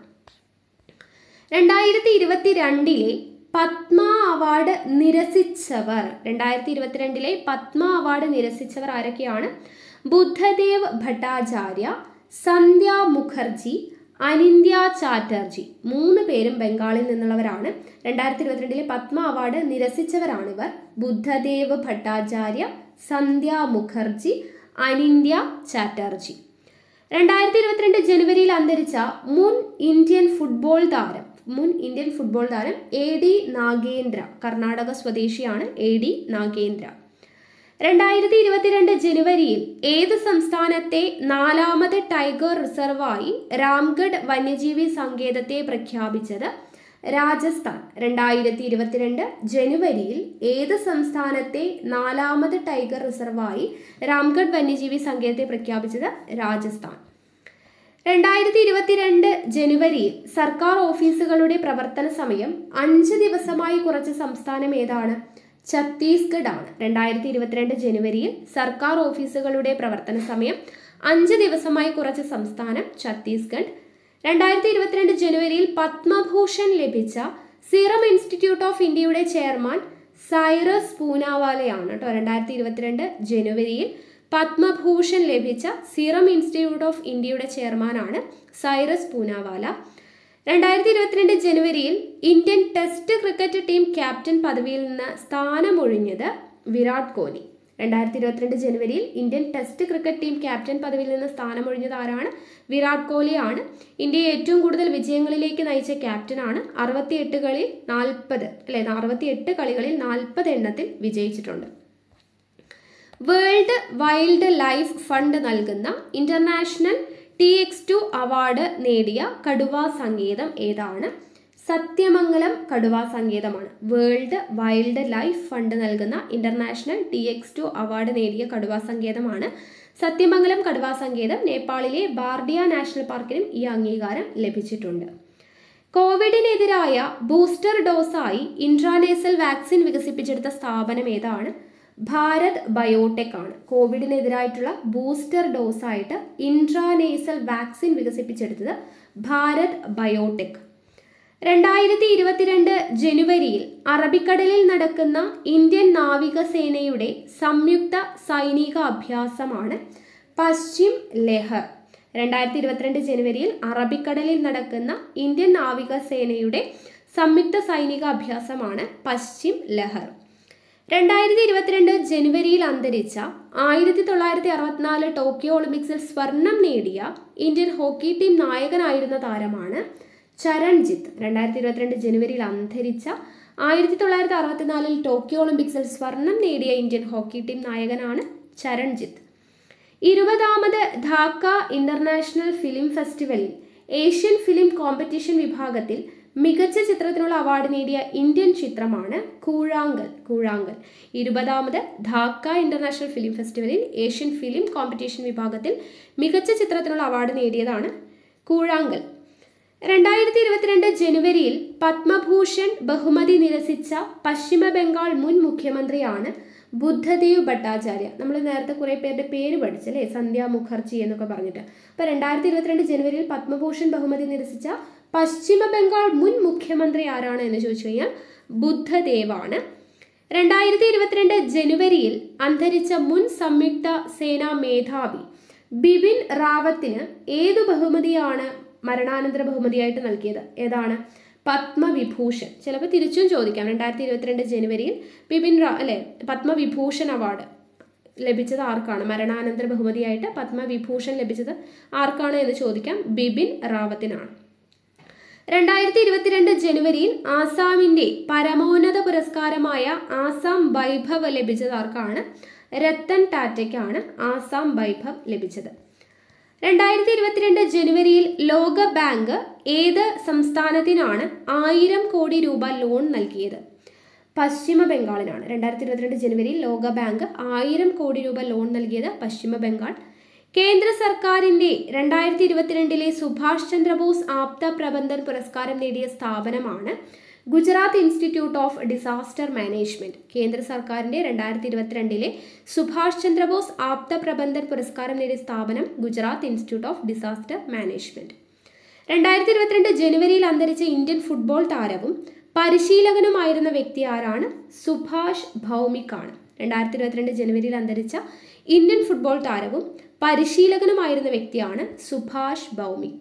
രണ്ടായിരത്തി ഇരുപത്തിരണ്ടിലെ പത്മ അവാർഡ് നിരസിച്ചവർ രണ്ടായിരത്തി ഇരുപത്തിരണ്ടിലെ പത്മ അവാർഡ് നിരസിച്ചവർ ആരൊക്കെയാണ് ബുദ്ധദേവ് ഭട്ടാചാര്യ സന്ധ്യ മുഖർജി അനിന്ത്യ ചാറ്റർജി മൂന്ന് പേരും ബംഗാളിൽ നിന്നുള്ളവരാണ് രണ്ടായിരത്തി ഇരുപത്തിരണ്ടിലെ പത്മ അവാർഡ് നിരസിച്ചവരാണിവർ ബുദ്ധദേവ് ഭട്ടാചാര്യ സന്ധ്യ മുഖർജി അനിന്ത്യ ചാറ്റർജി രണ്ടായിരത്തി ഇരുപത്തിരണ്ട് ജനുവരിയിൽ അന്തരിച്ച മുൻ ഇന്ത്യൻ ഫുട്ബോൾ താരം മുൻ ഇന്ത്യൻ ഫുട്ബോൾ താരം എ ഡി നാഗേന്ദ്ര കർണാടക സ്വദേശിയാണ് എ ഡി നാഗേന്ദ്ര രണ്ടായിരത്തി ഇരുപത്തിരണ്ട് ജനുവരിയിൽ ഏത് സംസ്ഥാനത്തെ നാലാമത് ടൈഗർ റിസർവായി രാംഗഡ് വന്യജീവി സങ്കേതത്തെ പ്രഖ്യാപിച്ചത് രാജസ്ഥാൻ രണ്ടായിരത്തി ഇരുപത്തിരണ്ട് ജനുവരിയിൽ ഏത് സംസ്ഥാനത്തെ നാലാമത് ടൈഗർ റിസർവായി രാംഗഡ് വന്യജീവി സങ്കേതത്തെ പ്രഖ്യാപിച്ചത് രാജസ്ഥാൻ രണ്ടായിരത്തി ഇരുപത്തിരണ്ട് ജനുവരിയിൽ സർക്കാർ ഓഫീസുകളുടെ പ്രവർത്തന സമയം അഞ്ച് ദിവസമായി കുറച്ച സംസ്ഥാനം ഏതാണ് ഛത്തീസ്ഗഡ് ആണ് രണ്ടായിരത്തി ഇരുപത്തിരണ്ട് ജനുവരിയിൽ സർക്കാർ ഓഫീസുകളുടെ പ്രവർത്തന സമയം അഞ്ച് ദിവസമായി കുറച്ച സംസ്ഥാനം ഛത്തീസ്ഗഡ് രണ്ടായിരത്തി ഇരുപത്തിരണ്ട് ജനുവരിയിൽ പത്മഭൂഷൺ ലഭിച്ച സീറം ഇൻസ്റ്റിറ്റ്യൂട്ട് ഓഫ് ഇന്ത്യയുടെ ചെയർമാൻ സൈറസ് പൂനാവാലയാണ് കേട്ടോ രണ്ടായിരത്തി ഇരുപത്തിരണ്ട് ജനുവരിയിൽ പത്മഭൂഷൺ ലഭിച്ച സീറം ഇൻസ്റ്റിറ്റ്യൂട്ട് ഓഫ് ഇന്ത്യയുടെ ചെയർമാനാണ് സൈറസ് പൂനാവാല രണ്ടായിരത്തി ഇരുപത്തിരണ്ട് ജനുവരിയിൽ Indian test cricket team captain പദവിയിൽ നിന്ന് സ്ഥാനമൊഴിഞ്ഞത് വിരാട് കോഹ്ലി രണ്ടായിരത്തി ഇരുപത്തിരണ്ട് ജനുവരിയിൽ Indian test cricket team captain പദവിയിൽ നിന്ന് സ്ഥാനമൊഴിഞ്ഞത് ആരാണ് വിരാട് കോഹ്ലിയാണ് ഇന്ത്യയെ ഏറ്റവും കൂടുതൽ വിജയങ്ങളിലേക്ക് നയിച്ച ക്യാപ്റ്റനാണ് അറുപത്തിയെട്ട് കളിയിൽ നാൽപ്പത് അല്ലെ അറുപത്തിയെട്ട് കളികളിൽ നാൽപ്പത് എണ്ണത്തിൽ വിജയിച്ചിട്ടുണ്ട് വേൾഡ് വൈൽഡ് ലൈഫ് ഫണ്ട് നൽകുന്ന international T X two award നേടിയ കടുവ സങ്കേതം ഏതാണ് സത്യമംഗലം കടുവ സങ്കേതമാണ് വേൾഡ് വൈൽഡ് ലൈഫ് ഫണ്ട് നൽകുന്ന international T X two award നേടിയ കടുവ സങ്കേതമാണ് സത്യമംഗലം കടുവ സങ്കേതം നേപ്പാളിലെ ബാർഡിയ നാഷണൽ പാർക്കിനും ഈ അംഗീകാരം ലഭിച്ചിട്ടുണ്ട് കോവിഡിനെതിരായ ബൂസ്റ്റർ ഡോസായി ഇൻട്രാനേസൽ വാക്സിൻ വികസിപ്പിച്ചെടുത്ത സ്ഥാപനം ഏതാണ് ഭാരത് ബയോടെക് ആണ് കോവിഡിനെതിരായിട്ടുള്ള ബൂസ്റ്റർ ഡോസായിട്ട് ഇൻട്രാനേസൽ വാക്സിൻ വികസിപ്പിച്ചെടുത്തത് ഭാരത് ബയോടെക് രണ്ടായിരത്തി ഇരുപത്തിരണ്ട് ജനുവരിയിൽ അറബിക്കടലിൽ നടക്കുന്ന ഇന്ത്യൻ നാവികസേനയുടെ സംയുക്ത സൈനിക അഭ്യാസമാണ് പശ്ചിം ലെഹർ രണ്ടായിരത്തി ഇരുപത്തിരണ്ട് ജനുവരിയിൽ അറബിക്കടലിൽ നടക്കുന്ന ഇന്ത്യൻ നാവികസേനയുടെ സംയുക്ത സൈനിക അഭ്യാസമാണ് പശ്ചിം ലഹർ രണ്ടായിരത്തി ഇരുപത്തിരണ്ട് ജനുവരിയിൽ അന്തരിച്ച ആയിരത്തി തൊള്ളായിരത്തി അറുപത്തിനാല് ടോക്കിയോ ഒളിമ്പിക്സിൽ സ്വർണം നേടിയ ഇന്ത്യൻ ഹോക്കി ടീം നായകനായിരുന്ന താരമാണ് ചരൺജിത്ത് രണ്ടായിരത്തി ഇരുപത്തിരണ്ട് ജനുവരിയിൽ അന്തരിച്ച ആയിരത്തി തൊള്ളായിരത്തി അറുപത്തിനാലിൽ ടോക്കിയോ ഒളിമ്പിക്സിൽ സ്വർണം നേടിയ ഇന്ത്യൻ ഹോക്കി ടീം നായകനാണ് ചരൺജിത്ത് ഇരുപതാമത് ധാക്ക ഇന്റർനാഷണൽ ഫിലിം ഫെസ്റ്റിവലിൽ ഏഷ്യൻ ഫിലിം കോമ്പറ്റീഷൻ വിഭാഗത്തിൽ മികച്ച ചിത്രത്തിനുള്ള അവാർഡ് നേടിയ ഇന്ത്യൻ ചിത്രമാണ് കൂഴാങ്കൽ കൂഴാങ്കൽ ഇരുപതാമത് ധാക്ക ഇന്റർനാഷണൽ ഫിലിം ഫെസ്റ്റിവലിൽ ഏഷ്യൻ ഫിലിം കോമ്പറ്റീഷൻ വിഭാഗത്തിൽ മികച്ച ചിത്രത്തിനുള്ള അവാർഡ് നേടിയതാണ് കൂഴാങ്കൽ രണ്ടായിരത്തി ഇരുപത്തിരണ്ട് ജനുവരിയിൽ പത്മഭൂഷൺ ബഹുമതി നിരസിച്ച പശ്ചിമ ബംഗാൾ മുൻ മുഖ്യമന്ത്രിയാണ് ബുദ്ധദേവ് ഭട്ടാചാര്യ നമ്മൾ നേരത്തെ കുറേ പേരുടെ പേര് പഠിച്ചല്ലേ സന്ധ്യ മുഖർജി എന്നൊക്കെ പറഞ്ഞിട്ട് അപ്പോൾ രണ്ടായിരത്തി ഇരുപത്തിരണ്ട് ജനുവരിയിൽ പത്മഭൂഷൺ ബഹുമതി നിരസിച്ച പശ്ചിമ ബംഗാൾ മുൻ മുഖ്യമന്ത്രി ആരാണ് എന്ന് ചോദിച്ചു കഴിഞ്ഞാൽ ബുദ്ധദേവാണ് രണ്ടായിരത്തി ഇരുപത്തിരണ്ട് ജനുവരിയിൽ അന്തരിച്ച മുൻ സംയുക്ത സേനാ മേധാവി ബിപിൻ റാവത്തിന് ഏതു ബഹുമതിയാണ് മരണാനന്തര ബഹുമതിയായിട്ട് നൽകിയത് ഏതാണ് പത്മവിഭൂഷൺ ചിലപ്പോൾ തിരിച്ചും ചോദിക്കാം രണ്ടായിരത്തി ഇരുപത്തിരണ്ട് ജനുവരിയിൽ ബിപിൻ റാ അല്ലെ പത്മവിഭൂഷൺ അവാർഡ് ലഭിച്ചത് ആർക്കാണ് മരണാനന്തര ബഹുമതിയായിട്ട് പത്മവിഭൂഷൺ ലഭിച്ചത് ആർക്കാണ് എന്ന് ചോദിക്കാം ബിപിൻ റാവത്തിനാണ് രണ്ടായിരത്തി ഇരുപത്തിരണ്ട് ജനുവരിയിൽ ആസാമിന്റെ പരമോന്നത പുരസ്കാരമായ ആസാം വൈഭവ് ലഭിച്ചത് ആർക്കാണ് രത്തൻ ടാറ്റയ്ക്കാണ് ആസാം വൈഭവ് ലഭിച്ചത് രണ്ടായിരത്തി ഇരുപത്തിരണ്ട് ജനുവരിയിൽ ലോക ബാങ്ക് ഏത് സംസ്ഥാനത്തിനാണ് ആയിരം കോടി രൂപ ലോൺ നൽകിയത് പശ്ചിമ ബംഗാളിനാണ് രണ്ടായിരത്തി ഇരുപത്തിരണ്ട് ജനുവരിയിൽ ലോക ബാങ്ക് ആയിരം കോടി രൂപ ലോൺ നൽകിയത് പശ്ചിമ ബംഗാൾ കേന്ദ്ര സർക്കാരിന്റെ രണ്ടായിരത്തി ഇരുപത്തിരണ്ടിലെ സുഭാഷ് ചന്ദ്രബോസ് ആപ്ത പ്രബന്ധൻ പുരസ്കാരം നേടിയ സ്ഥാപനമാണ് Gujarat institute of disaster management കേന്ദ്ര സർക്കാരിന്റെ രണ്ടായിരത്തി ഇരുപത്തിരണ്ടിലെ സുഭാഷ് ചന്ദ്രബോസ് ആപ്ത പ്രബന്ധൻ പുരസ്കാരം നേടിയ സ്ഥാപനം Gujarat institute of disaster management രണ്ടായിരത്തി ഇരുപത്തിരണ്ട് ജനുവരിയിൽ അന്തരിച്ച ഇന്ത്യൻ ഫുട്ബോൾ താരവും പരിശീലകനുമായിരുന്ന വ്യക്തി ആരാണ് സുഭാഷ് ഭൗമിക്കാണ് രണ്ടായിരത്തി ഇരുപത്തിരണ്ട് ജനുവരിയിൽ അന്തരിച്ച ഇന്ത്യൻ ഫുട്ബോൾ താരവും പരിശീലകനുമായിരുന്ന വ്യക്തിയാണ് സുഭാഷ് ഭൗമിക്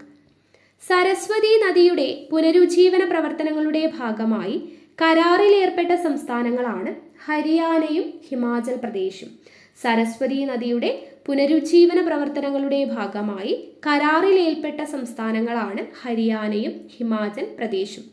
സരസ്വതി നദിയുടെ പുനരുജ്ജീവന പ്രവർത്തനങ്ങളുടെ ഭാഗമായി കരാറിൽ ഏർപ്പെട്ട സംസ്ഥാനങ്ങളാണ് ഹരിയാനയും ഹിമാചൽ പ്രദേശും സരസ്വതി നദിയുടെ പുനരുജ്ജീവന പ്രവർത്തനങ്ങളുടെ ഭാഗമായി കരാറിൽ ഏർപ്പെട്ട സംസ്ഥാനങ്ങളാണ് ഹരിയാനയും ഹിമാചൽ പ്രദേശും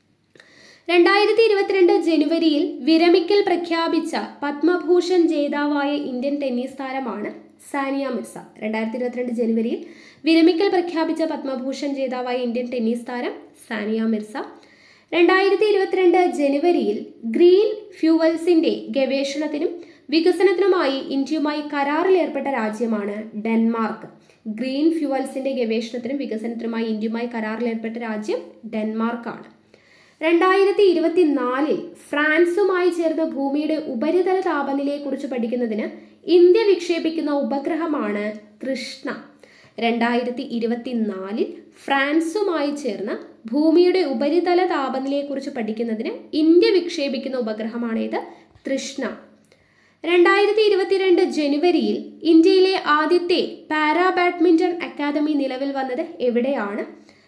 രണ്ടായിരത്തി ഇരുപത്തിരണ്ട് ജനുവരിയിൽ വിരമിക്കൽ പ്രഖ്യാപിച്ച പത്മഭൂഷൺ ജേതാവായ ഇന്ത്യൻ ടെന്നീസ് താരമാണ് സാനിയ മിർസ രണ്ടായിരത്തി ഇരുപത്തിരണ്ട് ജനുവരിയിൽ വിരമിക്കൽ പ്രഖ്യാപിച്ച പത്മഭൂഷൺ ജേതാവായ ഇന്ത്യൻ ടെന്നീസ് താരം സാനിയ മിർസ രണ്ടായിരത്തി ഇരുപത്തിരണ്ട് ജനുവരിയിൽ ഗ്രീൻ ഫ്യൂവൽസിന്റെ ഗവേഷണത്തിനും വികസനത്തിനുമായി ഇന്ത്യയുമായി കരാറിൽ ഏർപ്പെട്ട രാജ്യമാണ് ഡെൻമാർക്ക് ഗ്രീൻ ഫ്യൂവൽസിന്റെ ഗവേഷണത്തിനും വികസനത്തിനുമായി ഇന്ത്യയുമായി കരാറിൽ ഏർപ്പെട്ട രാജ്യം ഡെൻമാർക്കാണ് രണ്ടായിരത്തി ഇരുപത്തിനാലിൽ ഫ്രാൻസുമായി ചേർന്ന് ഭൂമിയുടെ ഉപരിതല താപനിലയെക്കുറിച്ച് പഠിക്കുന്നതിന് ഇന്ത്യ വിക്ഷേപിക്കുന്ന ഉപഗ്രഹമാണ് കൃഷ്ണ രണ്ടായിരത്തി ഇരുപത്തിനാലിൽ ഫ്രാൻസുമായി ചേർന്ന് ഭൂമിയുടെ ഉപരിതല താപനിലയെക്കുറിച്ച് പഠിക്കുന്നതിന് ഇന്ത്യ വിക്ഷേപിക്കുന്ന ഉപഗ്രഹമാണേത് തൃഷ്ണ രണ്ടായിരത്തി ഇരുപത്തിരണ്ട് ജനുവരിയിൽ ഇന്ത്യയിലെ ആദ്യത്തെ പാരാ ബാഡ്മിന്റൺ അക്കാദമി നിലവിൽ വന്നത് എവിടെയാണ്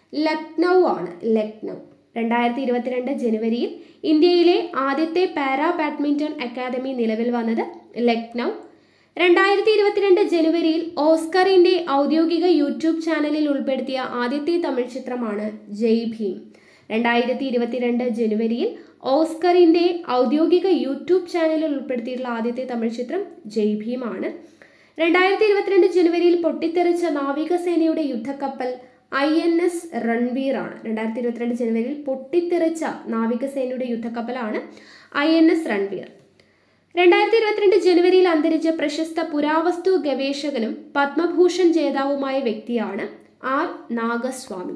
ലക്നൗ ആണ് ലക്നൗ രണ്ടായിരത്തി ഇരുപത്തിരണ്ട് ജനുവരിയിൽ ഇന്ത്യയിലെ ആദ്യത്തെ പാരാ ബാഡ്മിന്റൺ അക്കാദമി നിലവിൽ വന്നത് ലക്നൗ രണ്ടായിരത്തി ഇരുപത്തിരണ്ട് ജനുവരിയിൽ ഓസ്കറിന്റെ ഔദ്യോഗിക യൂട്യൂബ് ചാനലിൽ ഉൾപ്പെടുത്തിയ ആദ്യത്തെ തമിഴ് ചിത്രമാണ് ജയ് ഭീം രണ്ടായിരത്തി ഇരുപത്തിരണ്ട് ജനുവരിയിൽ ഓസ്കറിന്റെ ഔദ്യോഗിക യൂട്യൂബ് ചാനലിൽ ഉൾപ്പെടുത്തിയിട്ടുള്ള ആദ്യത്തെ തമിഴ് ചിത്രം ജയ് ഭീം ആണ് രണ്ടായിരത്തി ഇരുപത്തിരണ്ട് ജനുവരിയിൽ പൊട്ടിത്തെറിച്ച നാവികസേനയുടെ യുദ്ധക്കപ്പൽ ഐ എൻ എസ് റൺവീർ ആണ് രണ്ടായിരത്തി ഇരുപത്തിരണ്ട് ജനുവരിയിൽ പൊട്ടിത്തെറിച്ച നാവികസേനയുടെ യുദ്ധക്കപ്പലാണ് ഐ എൻ എസ് റൺവീർ രണ്ടായിരത്തി ഇരുപത്തിരണ്ട് ജനുവരിയിൽ അന്തരിച്ച പ്രശസ്ത പുരാവസ്തു ഗവേഷകനും പത്മഭൂഷൺ ജേതാവുമായ വ്യക്തിയാണ് ആർ നാഗസ്വാമി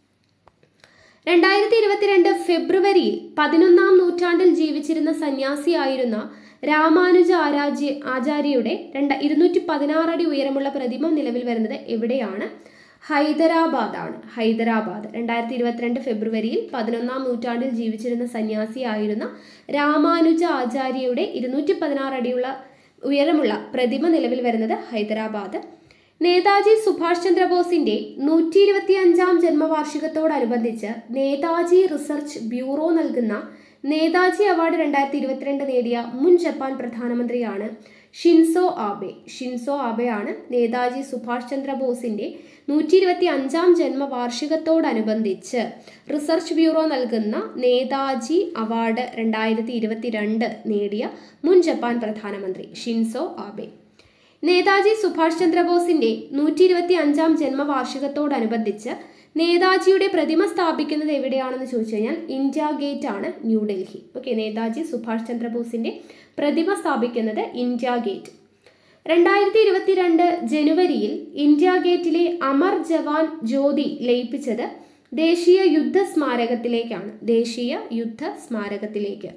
രണ്ടായിരത്തി ഇരുപത്തിരണ്ട് ഫെബ്രുവരിയിൽ പതിനൊന്നാം നൂറ്റാണ്ടിൽ ജീവിച്ചിരുന്ന സന്യാസിയായിരുന്ന രാമാനുജ ആരാജ്യ ആചാര്യയുടെ രണ്ട് ഇരുന്നൂറ്റി പതിനാറ് അടി ഉയരമുള്ള പ്രതിമ നിലവിൽ വരുന്നത് എവിടെയാണ് ഹൈദരാബാദ് ആണ് ഹൈദരാബാദ് രണ്ടായിരത്തി ഇരുപത്തിരണ്ട് ഫെബ്രുവരിയിൽ പതിനൊന്നാം നൂറ്റാണ്ടിൽ ജീവിച്ചിരുന്ന സന്യാസിയായിരുന്ന രാമാനുജ ആചാര്യയുടെ ഇരുന്നൂറ്റി പതിനാറ് അടിയുള്ള ഉയരമുള്ള പ്രതിമ നിലവിൽ വരുന്നത് ഹൈദരാബാദ് നേതാജി സുഭാഷ് ചന്ദ്രബോസിന്റെ നൂറ്റി ഇരുപത്തി അഞ്ചാം ജന്മവാർഷികത്തോടനുബന്ധിച്ച് നേതാജി റിസർച്ച് ബ്യൂറോ നൽകുന്ന നേതാജി അവാർഡ് രണ്ടായിരത്തി ഇരുപത്തിരണ്ട് നേടിയ മുൻ ജപ്പാൻ പ്രധാനമന്ത്രിയാണ് ഷിൻസോ ആബെ ഷിൻസോ ആബെയാണ് നേതാജി സുഭാഷ് ചന്ദ്രബോസിന്റെ നൂറ്റി ഇരുപത്തി അഞ്ചാം ജന്മവാർഷികത്തോടനുബന്ധിച്ച് റിസർച്ച് ബ്യൂറോ നൽകുന്ന നേതാജി അവാർഡ് രണ്ടായിരത്തി ഇരുപത്തിരണ്ട് നേടിയ മുൻ ജപ്പാൻ പ്രധാനമന്ത്രി ഷിൻസോ ആബെ നേതാജി സുഭാഷ് ചന്ദ്രബോസിന്റെ നൂറ്റി ഇരുപത്തി അഞ്ചാം ജന്മവാർഷികത്തോടനുബന്ധിച്ച് നേതാജിയുടെ പ്രതിമ സ്ഥാപിക്കുന്നത് എവിടെയാണെന്ന് ചോദിച്ചു കഴിഞ്ഞാൽ ഇന്ത്യ ഗേറ്റ് ആണ് ന്യൂഡൽഹി ഓക്കെ നേതാജി സുഭാഷ് ചന്ദ്രബോസിന്റെ പ്രതിമ സ്ഥാപിക്കുന്നത് ഇന്ത്യ ഗേറ്റ് രണ്ടായിരത്തി ഇരുപത്തിരണ്ട് ജനുവരിയിൽ ഇന്ത്യ ഗേറ്റിലെ അമർ ജവാൻ ജ്യോതി ലയിപ്പിച്ചത് ദേശീയ യുദ്ധ സ്മാരകത്തിലേക്കാണ് ദേശീയ യുദ്ധ സ്മാരകത്തിലേക്ക്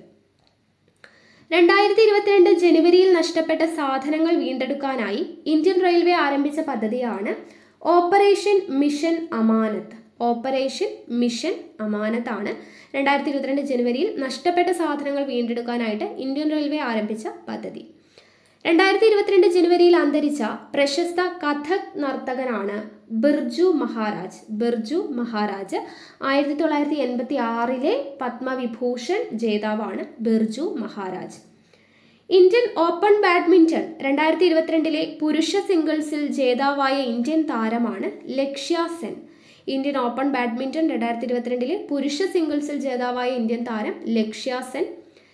രണ്ടായിരത്തി ഇരുപത്തിരണ്ട് ജനുവരിയിൽ നഷ്ടപ്പെട്ട സാധനങ്ങൾ വീണ്ടെടുക്കാനായി ഇന്ത്യൻ റെയിൽവേ ആരംഭിച്ച പദ്ധതിയാണ് operation mission Amanat operation mission അമാനത്താണ് രണ്ടായിരത്തി ഇരുപത്തിരണ്ട് ജനുവരിയിൽ നഷ്ടപ്പെട്ട സാധനങ്ങൾ വീണ്ടെടുക്കാനായിട്ട് ഇന്ത്യൻ റെയിൽവേ ആരംഭിച്ച പദ്ധതി രണ്ടായിരത്തി ഇരുപത്തിരണ്ട് ജനുവരിയിൽ അന്തരിച്ച പ്രശസ്ത കഥക് നർത്തകനാണ് ബിർജു മഹാരാജ് ബിർജു മഹാരാജ് ആയിരത്തി തൊള്ളായിരത്തി എൺപത്തി ആറിലെ പത്മവിഭൂഷൺ ജേതാവാണ് Birju Maharaj Indian open badminton രണ്ടായിരത്തി ഇരുപത്തിരണ്ടിലെ പുരുഷ സിംഗിൾസിൽ ജേതാവായ ഇന്ത്യൻ താരമാണ് Lakshya Sen Indian open badminton രണ്ടായിരത്തി ഇരുപത്തിരണ്ടിലെ പുരുഷ സിംഗിൾസിൽ ജേതാവായ ഇന്ത്യൻ താരം ലക്ഷ്യ സെൻ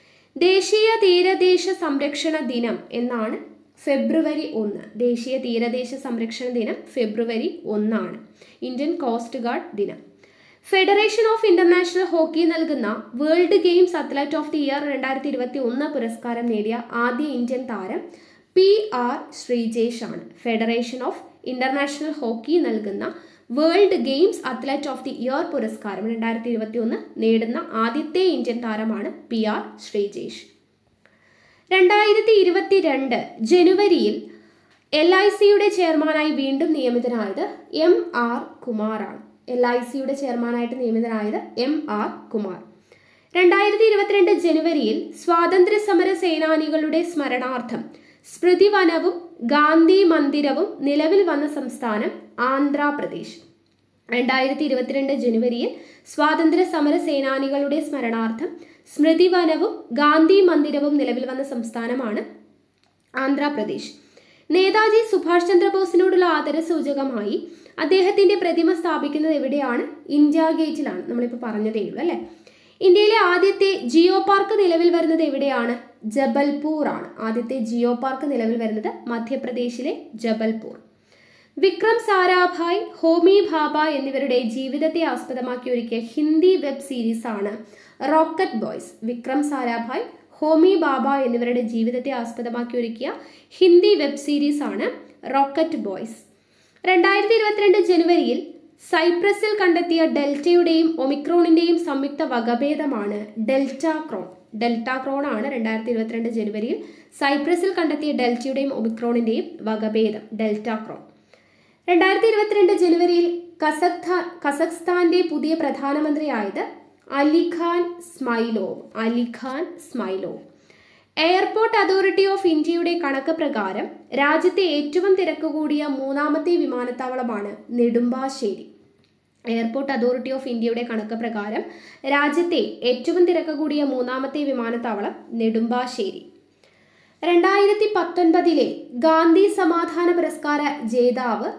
ദേശീയ തീരദേശ സംരക്ഷണ ദിനം എന്നാണ് ഫെബ്രുവരി ഒന്ന് ദേശീയ തീരദേശ സംരക്ഷണ ദിനം ഫെബ്രുവരി ഒന്നാണ് ഇന്ത്യൻ കോസ്റ്റ് ഗാർഡ് ദിനം ഫെഡറേഷൻ ഓഫ് ഇന്റർനാഷണൽ ഹോക്കി നൽകുന്ന world games athlete of the year രണ്ടായിരത്തി ഇരുപത്തി ഒന്ന് പുരസ്കാരം നേടിയ ആദ്യ ഇന്ത്യൻ താരം പി ആർ ശ്രീജേഷ് ആണ് ഫെഡറേഷൻ ഓഫ് ഇന്റർനാഷണൽ ഹോക്കി നൽകുന്ന world games athlete of the year പുരസ്കാരം രണ്ടായിരത്തി ഇരുപത്തി ഒന്ന് നേടുന്ന ആദ്യത്തെ ഇന്ത്യൻ താരമാണ് പി ആർ ശ്രീജേഷ് രണ്ടായിരത്തി ഇരുപത്തിരണ്ട് ജനുവരിയിൽ എൽ ഐ സിയുടെ ചെയർമാനായി വീണ്ടും നിയമിതനായത് എം ആർ കുമാറാണ് എൽ ഐ സിയുടെ ചെയർമാനായിട്ട് നിയമിതനായത് എം ആർ കുമാർ രണ്ടായിരത്തി ഇരുപത്തിരണ്ട് ജനുവരിയിൽ സ്വാതന്ത്ര്യ സമര സേനാനികളുടെ സ്മരണാർത്ഥം സ്മൃതിവനവും ഗാന്ധി മന്ദിരവും നിലവിൽ വന്ന സംസ്ഥാനം ആന്ധ്രാപ്രദേശ് രണ്ടായിരത്തി ഇരുപത്തിരണ്ട് ജനുവരിയിൽ സ്വാതന്ത്ര്യ സമര സേനാനികളുടെ സ്മരണാർത്ഥം സ്മൃതിവനവും ഗാന്ധി മന്ദിരവും നിലവിൽ വന്ന സംസ്ഥാനമാണ് ആന്ധ്രാപ്രദേശ് നേതാജി സുഭാഷ് ചന്ദ്രബോസിനോടുള്ള ആദരസൂചകമായി അദ്ദേഹത്തിന്റെ പ്രതിമ സ്ഥാപിക്കുന്നത് എവിടെയാണ് ഇന്ത്യ ഗേറ്റിലാണ് നമ്മളിപ്പോൾ പറഞ്ഞതേ ഉള്ളൂ അല്ലേ ഇന്ത്യയിലെ ആദ്യത്തെ ജിയോ പാർക്ക് നിലവിൽ വരുന്നത് എവിടെയാണ് ജബൽപൂർ ആണ് ആദ്യത്തെ ജിയോ പാർക്ക് നിലവിൽ വരുന്നത് മധ്യപ്രദേശിലെ ജബൽപൂർ വിക്രം സാരാഭായ് ഹോമി ഭാബ എന്നിവരുടെ ജീവിതത്തെ ആസ്പദമാക്കി ഒരുക്കിയ ഹിന്ദി വെബ് സീരീസ് ആണ് റോക്കറ്റ് ബോയ്സ് വിക്രം സാരാഭായ് ഹോമി ബാബ എന്നിവരുടെ ജീവിതത്തെ ആസ്പദമാക്കി ഒരുക്കിയ ഹിന്ദി വെബ് സീരീസ് ആണ് റോക്കറ്റ് ബോയ്സ് രണ്ടായിരത്തി ഇരുപത്തിരണ്ട് ജനുവരിയിൽ സൈപ്രസിൽ കണ്ടെത്തിയ ഡെൽറ്റയുടെയും ഒമിക്രോണിന്റെയും സംയുക്ത വകഭേദമാണ് ഡെൽറ്റ ക്രോൺ ഡെൽറ്റ ക്രോൺ ആണ് രണ്ടായിരത്തി ഇരുപത്തിരണ്ട് ജനുവരിയിൽ സൈപ്രസിൽ കണ്ടെത്തിയ ഡെൽറ്റയുടെയും ഒമിക്രോണിന്റെയും വകഭേദം ഡെൽറ്റ ക്രോൺ രണ്ടായിരത്തി ഇരുപത്തിരണ്ട് ജനുവരിയിൽ കസഖ്താൻ കസഖ്സ്ഥാന്റെ പുതിയ പ്രധാനമന്ത്രിയായത് Alikhan Smailov Alikhan Smailov airport authority of ഇന്ത്യയുടെ കണക്ക് പ്രകാരം രാജ്യത്തെ ഏറ്റവും തിരക്ക് കൂടിയ മൂന്നാമത്തെ വിമാനത്താവളമാണ് നെടുമ്പാശ്ശേരി എയർപോർട്ട് അതോറിറ്റി ഓഫ് ഇന്ത്യയുടെ കണക്ക് പ്രകാരം രാജ്യത്തെ ഏറ്റവും തിരക്ക് കൂടിയ മൂന്നാമത്തെ വിമാനത്താവളം നെടുമ്പാശ്ശേരി രണ്ടായിരത്തി പത്തൊൻപതിലെ ഗാന്ധി സമാധാന പുരസ്കാര ജേതാവ്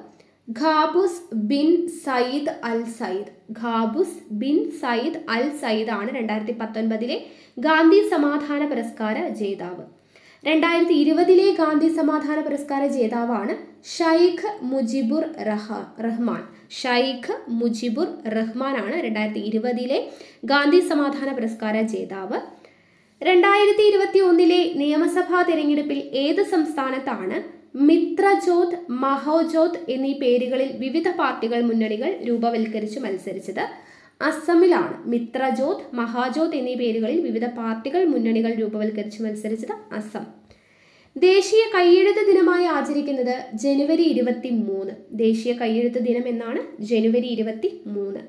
Qaboos bin Said al Said Qaboos bin Said al Said ആണ് രണ്ടായിരത്തി പത്തൊൻപതിലെ ഗാന്ധി സമാധാന പുരസ്കാര ജേതാവ് രണ്ടായിരത്തി ഇരുപതിലെ ഗാന്ധി സമാധാന പുരസ്കാര ജേതാവാണ് ഷൈഖ് മുജിബുർ റഹ റഹ്മാൻ ഷൈഖ് മുജിബുർ റഹ്മാൻ ആണ് രണ്ടായിരത്തി ഇരുപതിലെ ഗാന്ധി സമാധാന പുരസ്കാര ജേതാവ് രണ്ടായിരത്തി ഇരുപത്തി ഒന്നിലെ നിയമസഭാ തിരഞ്ഞെടുപ്പിൽ ഏത് സംസ്ഥാനത്താണ് മിത്രജോത് മഹോജോത് എന്നീ പേരുകളിൽ വിവിധ പാർട്ടികൾ മുന്നണികൾ രൂപവൽക്കരിച്ച് മത്സരിച്ചത് അസമിലാണ് മിത്രജോത് മഹാജോത് എന്നീ പേരുകളിൽ വിവിധ പാർട്ടികൾ മുന്നണികൾ രൂപവൽക്കരിച്ച് മത്സരിച്ചത് അസം ദേശീയ കൈയെഴുത്ത് ദിനമായി ആചരിക്കുന്നത് ജനുവരി ഇരുപത്തി മൂന്ന് ദേശീയ കൈയെഴുത്ത് ദിനം എന്നാണ് ജനുവരി ഇരുപത്തി മൂന്ന്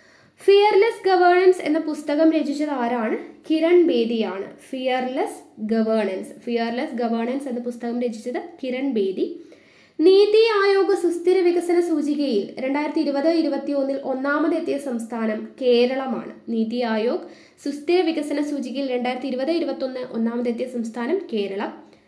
ഫിയർലെസ് ഗവേണൻസ് എന്ന പുസ്തകം രചിച്ചത് ആരാണ് കിരൺ ബേദിയാണ് ഫിയർലെസ് ഗവേണൻസ് ഫിയർലെസ് ഗവേണൻസ് എന്ന പുസ്തകം രചിച്ചത് കിരൺ ബേദി നീതി ആയോഗ് സുസ്ഥിര വികസന സൂചികയിൽ രണ്ടായിരത്തി ഇരുപത് ഇരുപത്തി ഒന്നിൽ ഒന്നാമതെത്തിയ സംസ്ഥാനം കേരളമാണ് നീതി ആയോഗ് സുസ്ഥിര വികസന സൂചികയിൽ രണ്ടായിരത്തി ഇരുപത് ഇരുപത്തി ഒന്ന് ഒന്നാമതെത്തിയ സംസ്ഥാനം കേരളം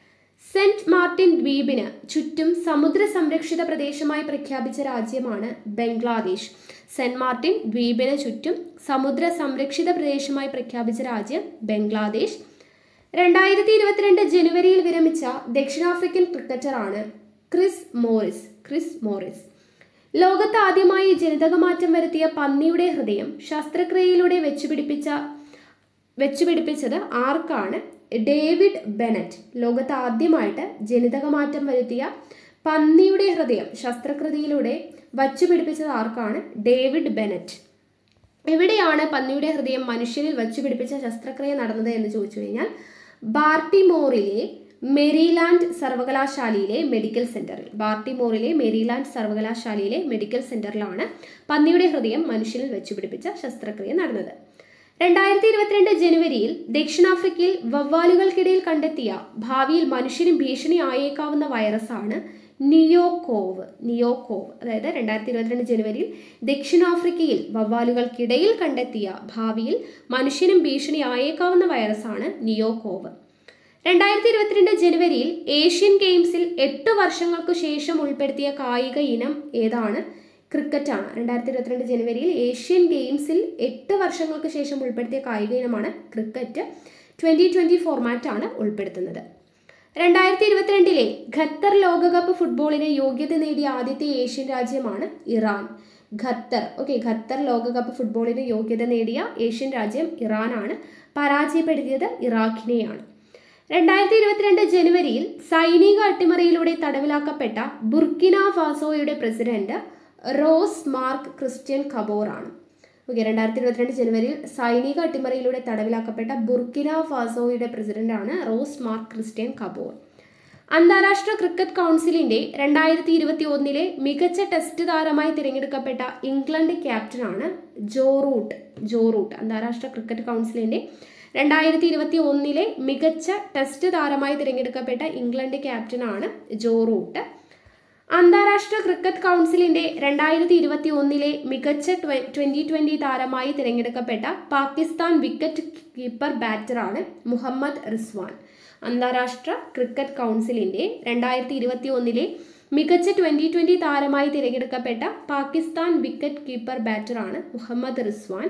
സെന്റ് മാർട്ടിൻ ദ്വീപിന് ചുറ്റും സമുദ്ര സംരക്ഷിത പ്രദേശമായി പ്രഖ്യാപിച്ച രാജ്യമാണ് ബംഗ്ലാദേശ് സെന്റ് മാർട്ടിൻ ദ്വീപിന് ചുറ്റും സമുദ്ര സംരക്ഷിത പ്രദേശമായി പ്രഖ്യാപിച്ച രാജ്യം ബംഗ്ലാദേശ് രണ്ടായിരത്തി ഇരുപത്തിരണ്ട് ജനുവരിയിൽ വിരമിച്ച ദക്ഷിണാഫ്രിക്കൻ ക്രിക്കറ്ററാണ് ക്രിസ് മോറിസ് ക്രിസ് മോറിസ് ലോകത്ത് ആദ്യമായി ജനിതകമാറ്റം വരുത്തിയ പന്നിയുടെ ഹൃദയം ശസ്ത്രക്രിയയിലൂടെ വെച്ചുപിടിപ്പിച്ച വെച്ചുപിടിപ്പിച്ചത് ആർക്കാണ് ഡേവിഡ് ബെനറ്റ് ലോകത്ത് ആദ്യമായിട്ട് ജനിതകമാറ്റം വരുത്തിയ പന്നിയുടെ ഹൃദയം ശസ്ത്രക്രിയയിലൂടെ വച്ചുപിടിപ്പിച്ചത് ആർക്കാണ് ഡേവിഡ് ബെനറ്റ് എവിടെയാണ് പന്നിയുടെ ഹൃദയം മനുഷ്യനിൽ വച്ചുപിടിപ്പിച്ച ശസ്ത്രക്രിയ നടന്നത് എന്ന് ചോദിച്ചു കഴിഞ്ഞാൽ ബാർട്ടിമോറിലെ മെരിലാൻഡ് സർവകലാശാലയിലെ മെഡിക്കൽ സെന്ററിൽ ബാർട്ടിമോറിലെ മെരിലാൻഡ് സർവകലാശാലയിലെ മെഡിക്കൽ സെന്ററിലാണ് പന്നിയുടെ ഹൃദയം മനുഷ്യനിൽ വെച്ചുപിടിപ്പിച്ച ശസ്ത്രക്രിയ നടന്നത് രണ്ടായിരത്തി ഇരുപത്തിരണ്ട് ജനുവരിയിൽ ദക്ഷിണാഫ്രിക്കയിൽ വവ്വാലുകൾക്കിടയിൽ കണ്ടെത്തിയ ഭാവിയിൽ മനുഷ്യന് ഭീഷണി ആയേക്കാവുന്ന വൈറസാണ് നിയോകോവ് നിയോകോവ് അതായത് രണ്ടായിരത്തി ഇരുപത്തിരണ്ട് ജനുവരിയിൽ ദക്ഷിണാഫ്രിക്കയിൽ വവ്വാലുകൾക്കിടയിൽ കണ്ടെത്തിയ ഭാവിയിൽ മനുഷ്യനും ഭീഷണി ആയേക്കാവുന്ന വൈറസാണ് നിയോകോവ് രണ്ടായിരത്തി ഇരുപത്തിരണ്ട് ജനുവരിയിൽ ഏഷ്യൻ ഗെയിംസിൽ എട്ട് വർഷങ്ങൾക്കു ശേഷം ഉൾപ്പെടുത്തിയ കായിക ഇനം ഏതാണ് ക്രിക്കറ്റാണ് രണ്ടായിരത്തി ഇരുപത്തിരണ്ട് ജനുവരിയിൽ ഏഷ്യൻ ഗെയിംസിൽ എട്ട് വർഷങ്ങൾക്ക് ശേഷം ഉൾപ്പെടുത്തിയ കായിക ഇനമാണ് ക്രിക്കറ്റ് ട്വൻ്റി ട്വൻ്റി ഫോർമാറ്റാണ് ഉൾപ്പെടുത്തുന്നത് രണ്ടായിരത്തി ഇരുപത്തിരണ്ടിലെ ഖത്തർ ലോകകപ്പ് ഫുട്ബോളിന് യോഗ്യത നേടിയ ആദ്യത്തെ ഏഷ്യൻ രാജ്യമാണ് ഇറാൻ ഖത്തർ ഓക്കെ ഖത്തർ ലോകകപ്പ് ഫുട്ബോളിന് യോഗ്യത നേടിയ ഏഷ്യൻ രാജ്യം ഇറാനാണ് പരാജയപ്പെടുത്തിയത് ഇറാഖിനെയാണ് രണ്ടായിരത്തി ഇരുപത്തിരണ്ട് ജനുവരിയിൽ സൈനിക അട്ടിമറിയിലൂടെ തടവിലാക്കപ്പെട്ട Burkina Faso president Roch Marc Christian Kabore ആണ് ഓക്കെ രണ്ടായിരത്തി ഇരുപത്തിരണ്ട് ജനുവരിയിൽ സൈനിക അട്ടിമറിയിലൂടെ തടവിലാക്കപ്പെട്ട ബുർക്കിന ഫാസോയുടെ പ്രസിഡന്റാണ് റോസ് മാർക്ക് ക്രിസ്ത്യൻ കബോർ അന്താരാഷ്ട്ര ക്രിക്കറ്റ് കൗൺസിലിന്റെ രണ്ടായിരത്തി ഇരുപത്തി ഒന്നിലെ മികച്ച ടെസ്റ്റ് താരമായി തിരഞ്ഞെടുക്കപ്പെട്ട ഇംഗ്ലണ്ട് ക്യാപ്റ്റനാണ് ജോ റൂട്ട് ജോ റൂട്ട് അന്താരാഷ്ട്ര ക്രിക്കറ്റ് കൗൺസിലിന്റെ രണ്ടായിരത്തി ഇരുപത്തി ഒന്നിലെ മികച്ച ടെസ്റ്റ് താരമായി തിരഞ്ഞെടുക്കപ്പെട്ട ഇംഗ്ലണ്ട് ക്യാപ്റ്റനാണ് ജോ റൂട്ട് അന്താരാഷ്ട്ര ക്രിക്കറ്റ് കൗൺസിലിന്റെ രണ്ടായിരത്തി ഇരുപത്തി ഒന്നിലെ മികച്ച ട്വന്റി ട്വന്റി താരമായി തിരഞ്ഞെടുക്കപ്പെട്ട പാകിസ്ഥാൻ വിക്കറ്റ് കീപ്പർ ബാറ്ററാണ് മുഹമ്മദ് റിസ്വാൻ അന്താരാഷ്ട്ര ക്രിക്കറ്റ് കൗൺസിലിന്റെ രണ്ടായിരത്തി ഇരുപത്തി ഒന്നിലെ മികച്ച ട്വന്റി ട്വന്റി താരമായി തിരഞ്ഞെടുക്കപ്പെട്ട പാകിസ്ഥാൻ വിക്കറ്റ് കീപ്പർ ബാറ്ററാണ് മുഹമ്മദ് റിസ്വാൻ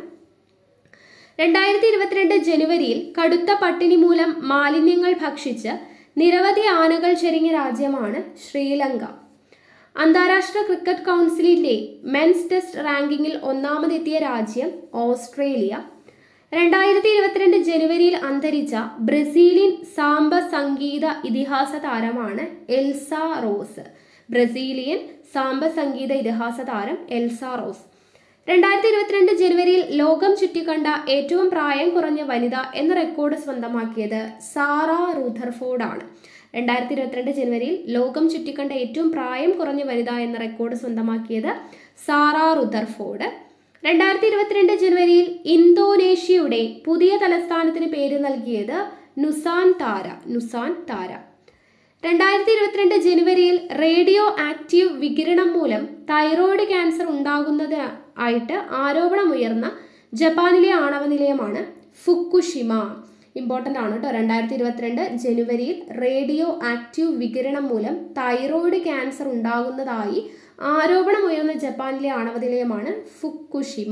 രണ്ടായിരത്തി ഇരുപത്തിരണ്ട് ജനുവരിയിൽ കടുത്ത പട്ടിണി മൂലം മാലിന്യങ്ങൾ ഭക്ഷിച്ച് നിരവധി ആനകൾ ചെരിഞ്ഞ രാജ്യമാണ് ശ്രീലങ്ക അന്താരാഷ്ട്ര ക്രിക്കറ്റ് കൗൺസിലിന്റെ മെൻസ് ടെസ്റ്റ് റാങ്കിങ്ങിൽ ഒന്നാമതെത്തിയ രാജ്യം ഓസ്ട്രേലിയ രണ്ടായിരത്തി ഇരുപത്തിരണ്ട് ജനുവരിയിൽ അന്തരിച്ച ബ്രസീലിയൻ സാമ്പ സംഗീത ഇതിഹാസ താരമാണ് എൽസ റോസ് ബ്രസീലിയൻ സാമ്പ സംഗീത ഇതിഹാസ താരം എൽസ റോസ് രണ്ടായിരത്തി ഇരുപത്തിരണ്ട് ജനുവരിയിൽ ലോകം ചുറ്റിക്കണ്ട ഏറ്റവും പ്രായം കുറഞ്ഞ വനിത എന്ന റെക്കോർഡ് സ്വന്തമാക്കിയത് സാറ റൂഥർഫോർഡ് ആണ് രണ്ടായിരത്തി ഇരുപത്തിരണ്ട് ജനുവരിയിൽ ലോകം ചുറ്റിക്കണ്ട ഏറ്റവും പ്രായം കുറഞ്ഞ വനിത എന്ന റെക്കോർഡ് സ്വന്തമാക്കിയത് സാറ റുദർഫോർഡ് രണ്ടായിരത്തി ഇരുപത്തിരണ്ട് ജനുവരിയിൽ ഇന്തോനേഷ്യയുടെ പുതിയ തലസ്ഥാനത്തിന് പേര് നൽകിയത് നുസാൻ താര നുസാൻ താര രണ്ടായിരത്തി ഇരുപത്തിരണ്ട് ജനുവരിയിൽ റേഡിയോ ആക്റ്റീവ് വികിരണം മൂലം തൈറോയിഡ് ക്യാൻസർ ഉണ്ടാകുന്നത് ആയിട്ട് ആരോപണമുയർന്ന ജപ്പാനിലെ ആണവ നിലയമാണ് ഫുക്കുഷിമ ഇമ്പോർട്ടൻ്റ് ആണ് കേട്ടോ രണ്ടായിരത്തി ഇരുപത്തിരണ്ട് ജനുവരിയിൽ റേഡിയോ ആക്റ്റീവ് വികിരണം മൂലം തൈറോയിഡ് ക്യാൻസർ ഉണ്ടാകുന്നതായി ആരോപണമുയർന്ന ജപ്പാനിലെ ആണവ നിലയമാണ് ഫുക്കുഷിമ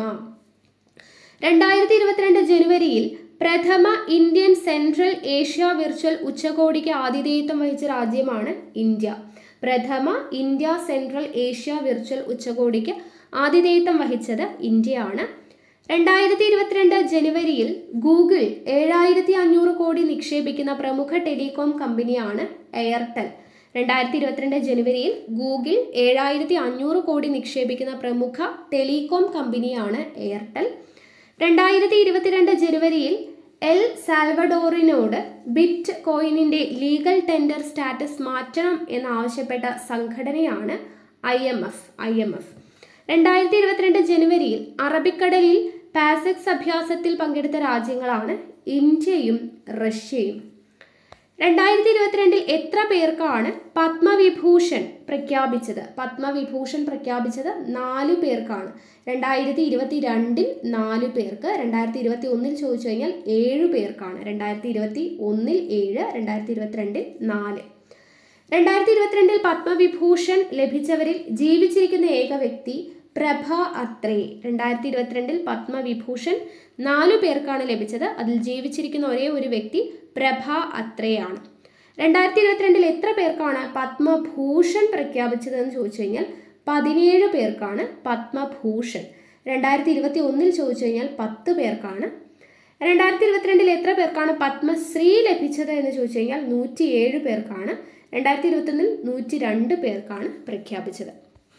രണ്ടായിരത്തി ഇരുപത്തിരണ്ട് ജനുവരിയിൽ പ്രഥമ ഇന്ത്യൻ സെൻട്രൽ ഏഷ്യ വിർച്വൽ ഉച്ചകോടിക്ക് ആതിഥേയത്വം വഹിച്ച രാജ്യമാണ് ഇന്ത്യ പ്രഥമ ഇന്ത്യ സെൻട്രൽ ഏഷ്യ വിർച്വൽ ഉച്ചകോടിക്ക് ആതിഥേയത്വം വഹിച്ചത് ഇന്ത്യയാണ് രണ്ടായിരത്തി ഇരുപത്തിരണ്ട് ജനുവരിയിൽ ഗൂഗിൾ ഏഴായിരത്തി അഞ്ഞൂറ് കോടി നിക്ഷേപിക്കുന്ന പ്രമുഖ ടെലികോം കമ്പനിയാണ് എയർടെൽ രണ്ടായിരത്തി ഇരുപത്തിരണ്ട് ജനുവരിയിൽ ഗൂഗിൾ ഏഴായിരത്തി അഞ്ഞൂറ് കോടി നിക്ഷേപിക്കുന്ന പ്രമുഖ ടെലികോം കമ്പനിയാണ് എയർടെൽ രണ്ടായിരത്തി ഇരുപത്തിരണ്ട് ജനുവരിയിൽ എൽ സാൽവഡോറിനോട് ബിറ്റ് കോയിനിന്റെ ലീഗൽ ടെൻഡർ സ്റ്റാറ്റസ് മാറ്റണം എന്നാവശ്യപ്പെട്ട സംഘടനയാണ് I M F I M F രണ്ടായിരത്തി ഇരുപത്തിരണ്ട് ജനുവരിയിൽ അറബിക്കടലിൽ പാസെക്സ് അഭ്യാസത്തിൽ പങ്കെടുത്ത രാജ്യങ്ങളാണ് ഇന്ത്യയും റഷ്യയും രണ്ടായിരത്തി ഇരുപത്തിരണ്ടിൽ എത്ര പേർക്കാണ് പത്മവിഭൂഷൺ പ്രഖ്യാപിച്ചത് പത്മവിഭൂഷൺ പ്രഖ്യാപിച്ചത് നാല് പേർക്കാണ് രണ്ടായിരത്തി ഇരുപത്തി രണ്ടിൽ നാല് പേർക്ക് രണ്ടായിരത്തി ഇരുപത്തി ഒന്നിൽ ചോദിച്ചു കഴിഞ്ഞാൽ ഏഴ് പേർക്കാണ് രണ്ടായിരത്തി ഇരുപത്തി ഒന്നിൽ ഏഴ് രണ്ടായിരത്തി ഇരുപത്തിരണ്ടിൽ നാല് രണ്ടായിരത്തി ഇരുപത്തിരണ്ടിൽ പത്മവിഭൂഷൺ ലഭിച്ചവരിൽ ജീവിച്ചിരിക്കുന്ന ഏക വ്യക്തി പ്രഭ അത്രേ രണ്ടായിരത്തി ഇരുപത്തിരണ്ടിൽ പത്മവിഭൂഷൺ നാലു പേർക്കാണ് ലഭിച്ചത് അതിൽ ജീവിച്ചിരിക്കുന്ന ഒരേ ഒരു വ്യക്തി പ്രഭ അത്രയാണ് രണ്ടായിരത്തി ഇരുപത്തിരണ്ടിൽ എത്ര പേർക്കാണ് പത്മഭൂഷൺ പ്രഖ്യാപിച്ചതെന്ന് ചോദിച്ചു കഴിഞ്ഞാൽ പതിനേഴ് പേർക്കാണ് പത്മഭൂഷൺ രണ്ടായിരത്തി ഇരുപത്തി ഒന്നിൽ ചോദിച്ചു കഴിഞ്ഞാൽ പത്ത് പേർക്കാണ് രണ്ടായിരത്തി ഇരുപത്തിരണ്ടിൽ എത്ര പേർക്കാണ് പത്മശ്രീ ലഭിച്ചത് എന്ന് ചോദിച്ചു കഴിഞ്ഞാൽ നൂറ്റിയേഴ് പേർക്കാണ് രണ്ടായിരത്തി ഇരുപത്തൊന്നിൽ നൂറ്റി രണ്ട് പേർക്കാണ് പ്രഖ്യാപിച്ചത്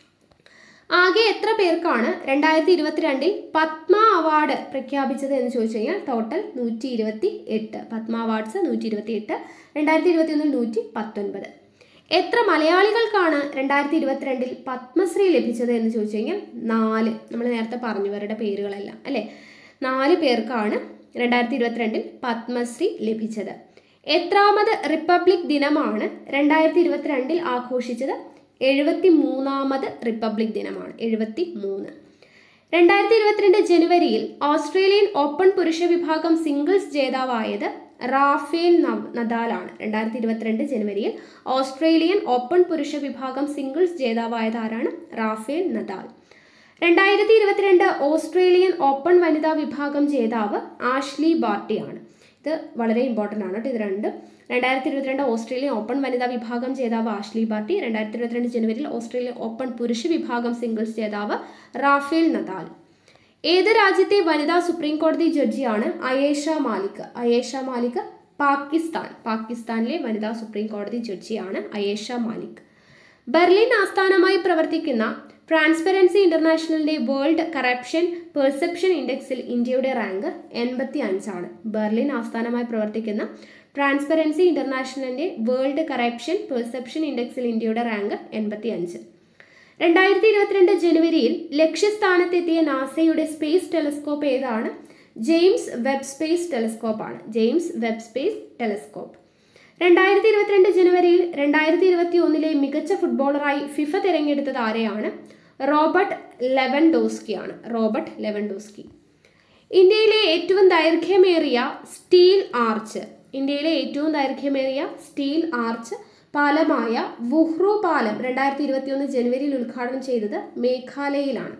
ആകെ എത്ര പേർക്കാണ് രണ്ടായിരത്തി ഇരുപത്തിരണ്ടിൽ പത്മ അവാർഡ് പ്രഖ്യാപിച്ചത് എന്ന് ചോദിച്ചു കഴിഞ്ഞാൽ ടോട്ടൽ നൂറ്റി ഇരുപത്തി എട്ട് പത്മ അവാർഡ്സ് നൂറ്റി ഇരുപത്തി എട്ട് രണ്ടായിരത്തി ഇരുപത്തി ഒന്നിൽ നൂറ്റി പത്തൊൻപത് എത്ര മലയാളികൾക്കാണ് രണ്ടായിരത്തി ഇരുപത്തിരണ്ടിൽ പത്മശ്രീ ലഭിച്ചത് എന്ന് ചോദിച്ചു കഴിഞ്ഞാൽ നാല് നമ്മൾ നേരത്തെ പറഞ്ഞവരുടെ പേരുകളെല്ലാം അല്ലേ നാല് പേർക്കാണ് രണ്ടായിരത്തി ഇരുപത്തിരണ്ടിൽ പത്മശ്രീ ലഭിച്ചത് എത്രാമത് റിപ്പബ്ലിക് ദിനമാണ് രണ്ടായിരത്തി ഇരുപത്തിരണ്ടിൽ ആഘോഷിച്ചത് എഴുപത്തി മൂന്നാമത് റിപ്പബ്ലിക് ദിനമാണ് എഴുപത്തി മൂന്ന് രണ്ടായിരത്തി ഇരുപത്തിരണ്ട് ജനുവരിയിൽ ഓസ്ട്രേലിയൻ ഓപ്പൺ പുരുഷ വിഭാഗം സിംഗിൾസ് ജേതാവായത് റാഫേൽ നവ് നദാലാണ് രണ്ടായിരത്തി ഇരുപത്തിരണ്ട് ജനുവരിയിൽ ഓസ്ട്രേലിയൻ ഓപ്പൺ പുരുഷ വിഭാഗം സിംഗിൾസ് ജേതാവായത് ആരാണ് റാഫേൽ നദാൽ രണ്ടായിരത്തി ഇരുപത്തിരണ്ട് ഓസ്ട്രേലിയൻ ഓപ്പൺ വനിതാ വിഭാഗം ജേതാവ് ആഷ്ലി ബാർട്ടിയാണ് ഇത് വളരെ ഇമ്പോർട്ടൻ്റ് ആണ് കേട്ടോ ഇത് രണ്ട് രണ്ടായിരത്തി ഇരുപത്തിരണ്ട് ഓസ്ട്രേലിയൻ ഓപ്പൺ വനിതാ വിഭാഗം ജേതാവ് ആഷ്ലി ബാർട്ടി രണ്ടായിരത്തി ഇരുപത്തിരണ്ട് ജനുവരിയിൽ ഓസ്ട്രേലിയൻ ഓപ്പൺ പുരുഷ വിഭാഗം സിംഗിൾസ് ജേതാവ് റാഫേൽ നദാൽ ഏത് രാജ്യത്തെ വനിതാ സുപ്രീം കോടതി ജഡ്ജിയാണ് അയേഷ മാലിക് അയേഷ മാലിക് പാകിസ്ഥാൻ പാകിസ്ഥാനിലെ വനിതാ സുപ്രീം കോടതി ജഡ്ജിയാണ് അയേഷ മാലിക് ബെർലിൻ ആസ്ഥാനമായി പ്രവർത്തിക്കുന്ന ട്രാൻസ്പെറൻസി ഇന്റർനാഷണലിന്റെ വേൾഡ് കറപ്ഷൻ പെർസെപ്ഷൻ ഇൻഡെക്സിൽ ഇന്ത്യയുടെ റാങ്ക് എൺപത്തി അഞ്ചാണ് ബെർലിൻ ആസ്ഥാനമായി പ്രവർത്തിക്കുന്ന ട്രാൻസ്പെറൻസി ഇന്റർനാഷണലിന്റെ വേൾഡ് കറപ്ഷൻ പെർസെപ്ഷൻ ഇൻഡെക്സിൽ ഇന്ത്യയുടെ റാങ്ക് എൺപത്തി അഞ്ച് രണ്ടായിരത്തി ഇരുപത്തിരണ്ട് ജനുവരിയിൽ ലക്ഷ്യസ്ഥാനത്തെത്തിയ നാസയുടെ സ്പേസ് ടെലസ്കോപ്പ് ഏതാണ് ജെയിംസ് വെബ് സ്പേസ് ടെലസ്കോപ്പാണ് ജെയിംസ് വെബ് സ്പേസ് ടെലസ്കോപ്പ് രണ്ടായിരത്തി ഇരുപത്തിരണ്ട് ജനുവരിയിൽ രണ്ടായിരത്തി ഇരുപത്തി ഒന്നിലെ മികച്ച ഫുട്ബോളറായി ഫിഫ തിരഞ്ഞെടുത്തത് ആരെയാണ് റോബർട്ട് ലെവൻഡോസ്കിയാണ് റോബർട്ട് ലെവൻഡോസ്കി ഇന്ത്യയിലെ ഏറ്റവും ദൈർഘ്യമേറിയ സ്റ്റീൽ ആർച്ച് ഇന്ത്യയിലെ ഏറ്റവും ദൈർഘ്യമേറിയ സ്റ്റീൽ ആർച്ച് പാലമായ വുഹ്രു പാലം രണ്ടായിരത്തി ഇരുപത്തി ഒന്ന് ജനുവരിയിൽ ഉദ്ഘാടനം ചെയ്തത് മേഘാലയയിലാണ്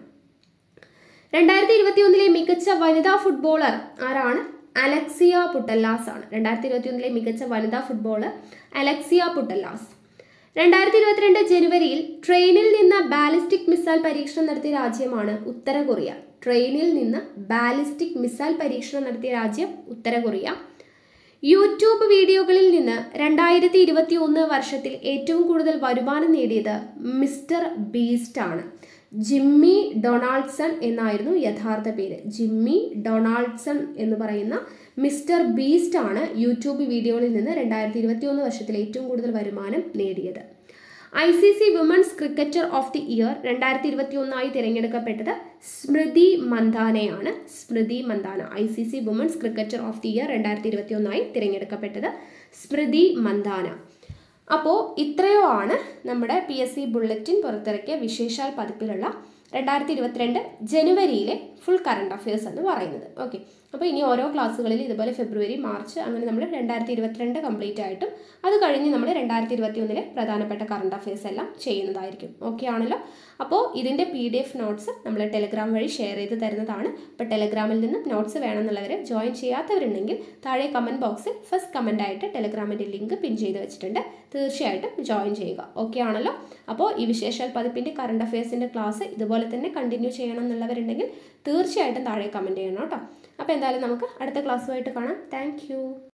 രണ്ടായിരത്തി ഇരുപത്തി ഒന്നിലെ മികച്ച വനിതാ ഫുട്ബോളർ ആരാണ് അലക്സിയ പുട്ടല്ലാസ് ആണ് രണ്ടായിരത്തി ഇരുപത്തി ഒന്നിലെ മികച്ച വനിതാ ഫുട്ബോളർ അലക്സിയ പുട്ടല്ലാസ് രണ്ടായിരത്തി ഇരുപത്തിരണ്ട് ജനുവരിയിൽ ട്രെയിനിൽ നിന്ന് ബാലിസ്റ്റിക് മിസൈൽ പരീക്ഷണം നടത്തിയ രാജ്യമാണ് ഉത്തര കൊറിയ ട്രെയിനിൽ നിന്ന് ബാലിസ്റ്റിക് മിസൈൽ പരീക്ഷണം നടത്തിയ രാജ്യം ഉത്തര കൊറിയ യൂട്യൂബ് വീഡിയോകളിൽ നിന്ന് രണ്ടായിരത്തി ഇരുപത്തി ഒന്ന് വർഷത്തിൽ ഏറ്റവും കൂടുതൽ വരുമാനം നേടിയത് മിസ്റ്റർ ബീസ്റ്റ് ആണ് ജിമ്മി ഡൊണാൾഡ്സൺ എന്നായിരുന്നു യഥാർത്ഥ പേര് ജിമ്മി ഡൊണാൾഡ്സൺ എന്ന് പറയുന്ന മിസ്റ്റർ ബീസ്റ്റ് ആണ് യൂട്യൂബ് വീഡിയോകളിൽ നിന്ന് രണ്ടായിരത്തി ഇരുപത്തി ഒന്ന് വർഷത്തിൽ ഏറ്റവും കൂടുതൽ വരുമാനം നേടിയത് I C C women's cricketer of the year രണ്ടായിരത്തി ഇരുപത്തി ഒന്നായി തിരഞ്ഞെടുക്കപ്പെട്ടത് സ്മൃതി മന്ദാനയാണ് Smriti Mandhana I C C women's cricketer of the year രണ്ടായിരത്തി ഇരുപത്തി ഒന്നായി തിരഞ്ഞെടുക്കപ്പെട്ടത് സ്മൃതി മന്ദാന അപ്പോൾ ഇത്രയോ ആണ് നമ്മുടെ പി എസ് സി ബുള്ളറ്റിൻ പുറത്തിറക്കിയ വിശേഷാൽ പതിപ്പിലുള്ള രണ്ടായിരത്തി ഇരുപത്തിരണ്ട് ജനുവരിയിലെ ഫുൾ കറണ്ട് അഫയേഴ്സ് എന്ന് പറയുന്നത് ഓക്കെ അപ്പോൾ ഇനി ഓരോ ക്ലാസ്സുകളിൽ ഇതുപോലെ ഫെബ്രുവരി മാർച്ച് അങ്ങനെ നമ്മൾ രണ്ടായിരത്തി ഇരുപത്തിരണ്ട് കംപ്ലീറ്റ് ആയിട്ടും അത് കഴിഞ്ഞ് നമ്മൾ രണ്ടായിരത്തി ഇരുപത്തി ഒന്നിലെ പ്രധാനപ്പെട്ട കറണ്ട് അഫയേഴ്സ് എല്ലാം ചെയ്യുന്നതായിരിക്കും ഓക്കെ ആണല്ലോ അപ്പോൾ ഇതിൻ്റെ പി ഡി എഫ് നോട്ട്സ് നമ്മൾ ടെലഗ്രാം വഴി ഷെയർ ചെയ്ത് തരുന്നതാണ് അപ്പോൾ ടെലഗ്രാമിൽ നിന്നും നോട്ട്സ് വേണമെന്നുള്ളവർ ജോയിൻ ചെയ്യാത്തവരുണ്ടെങ്കിൽ താഴെ കമൻറ്റ് ബോക്സിൽ ഫസ്റ്റ് കമൻ്റ് ആയിട്ട് ടെലഗ്രാമിൻ്റെ ലിങ്ക് പിൻ ചെയ്ത് വെച്ചിട്ടുണ്ട് തീർച്ചയായിട്ടും ജോയിൻ ചെയ്യുക ഓക്കെ ആണല്ലോ അപ്പോൾ ഈ വിശേഷാൽ പതിപ്പിൻ്റെ കറണ്ട് അഫയേഴ്സിൻ്റെ ക്ലാസ് ഇതുപോലെ തന്നെ കണ്ടിന്യൂ ചെയ്യണം എന്നുള്ളവരുണ്ടെങ്കിൽ തീർച്ചയായിട്ടും താഴെ കമൻറ്റ് ചെയ്യണം കേട്ടോ അപ്പോൾ എന്തായാലും നമുക്ക് അടുത്ത ക്ലാസ്സുമായിട്ട് കാണാം താങ്ക്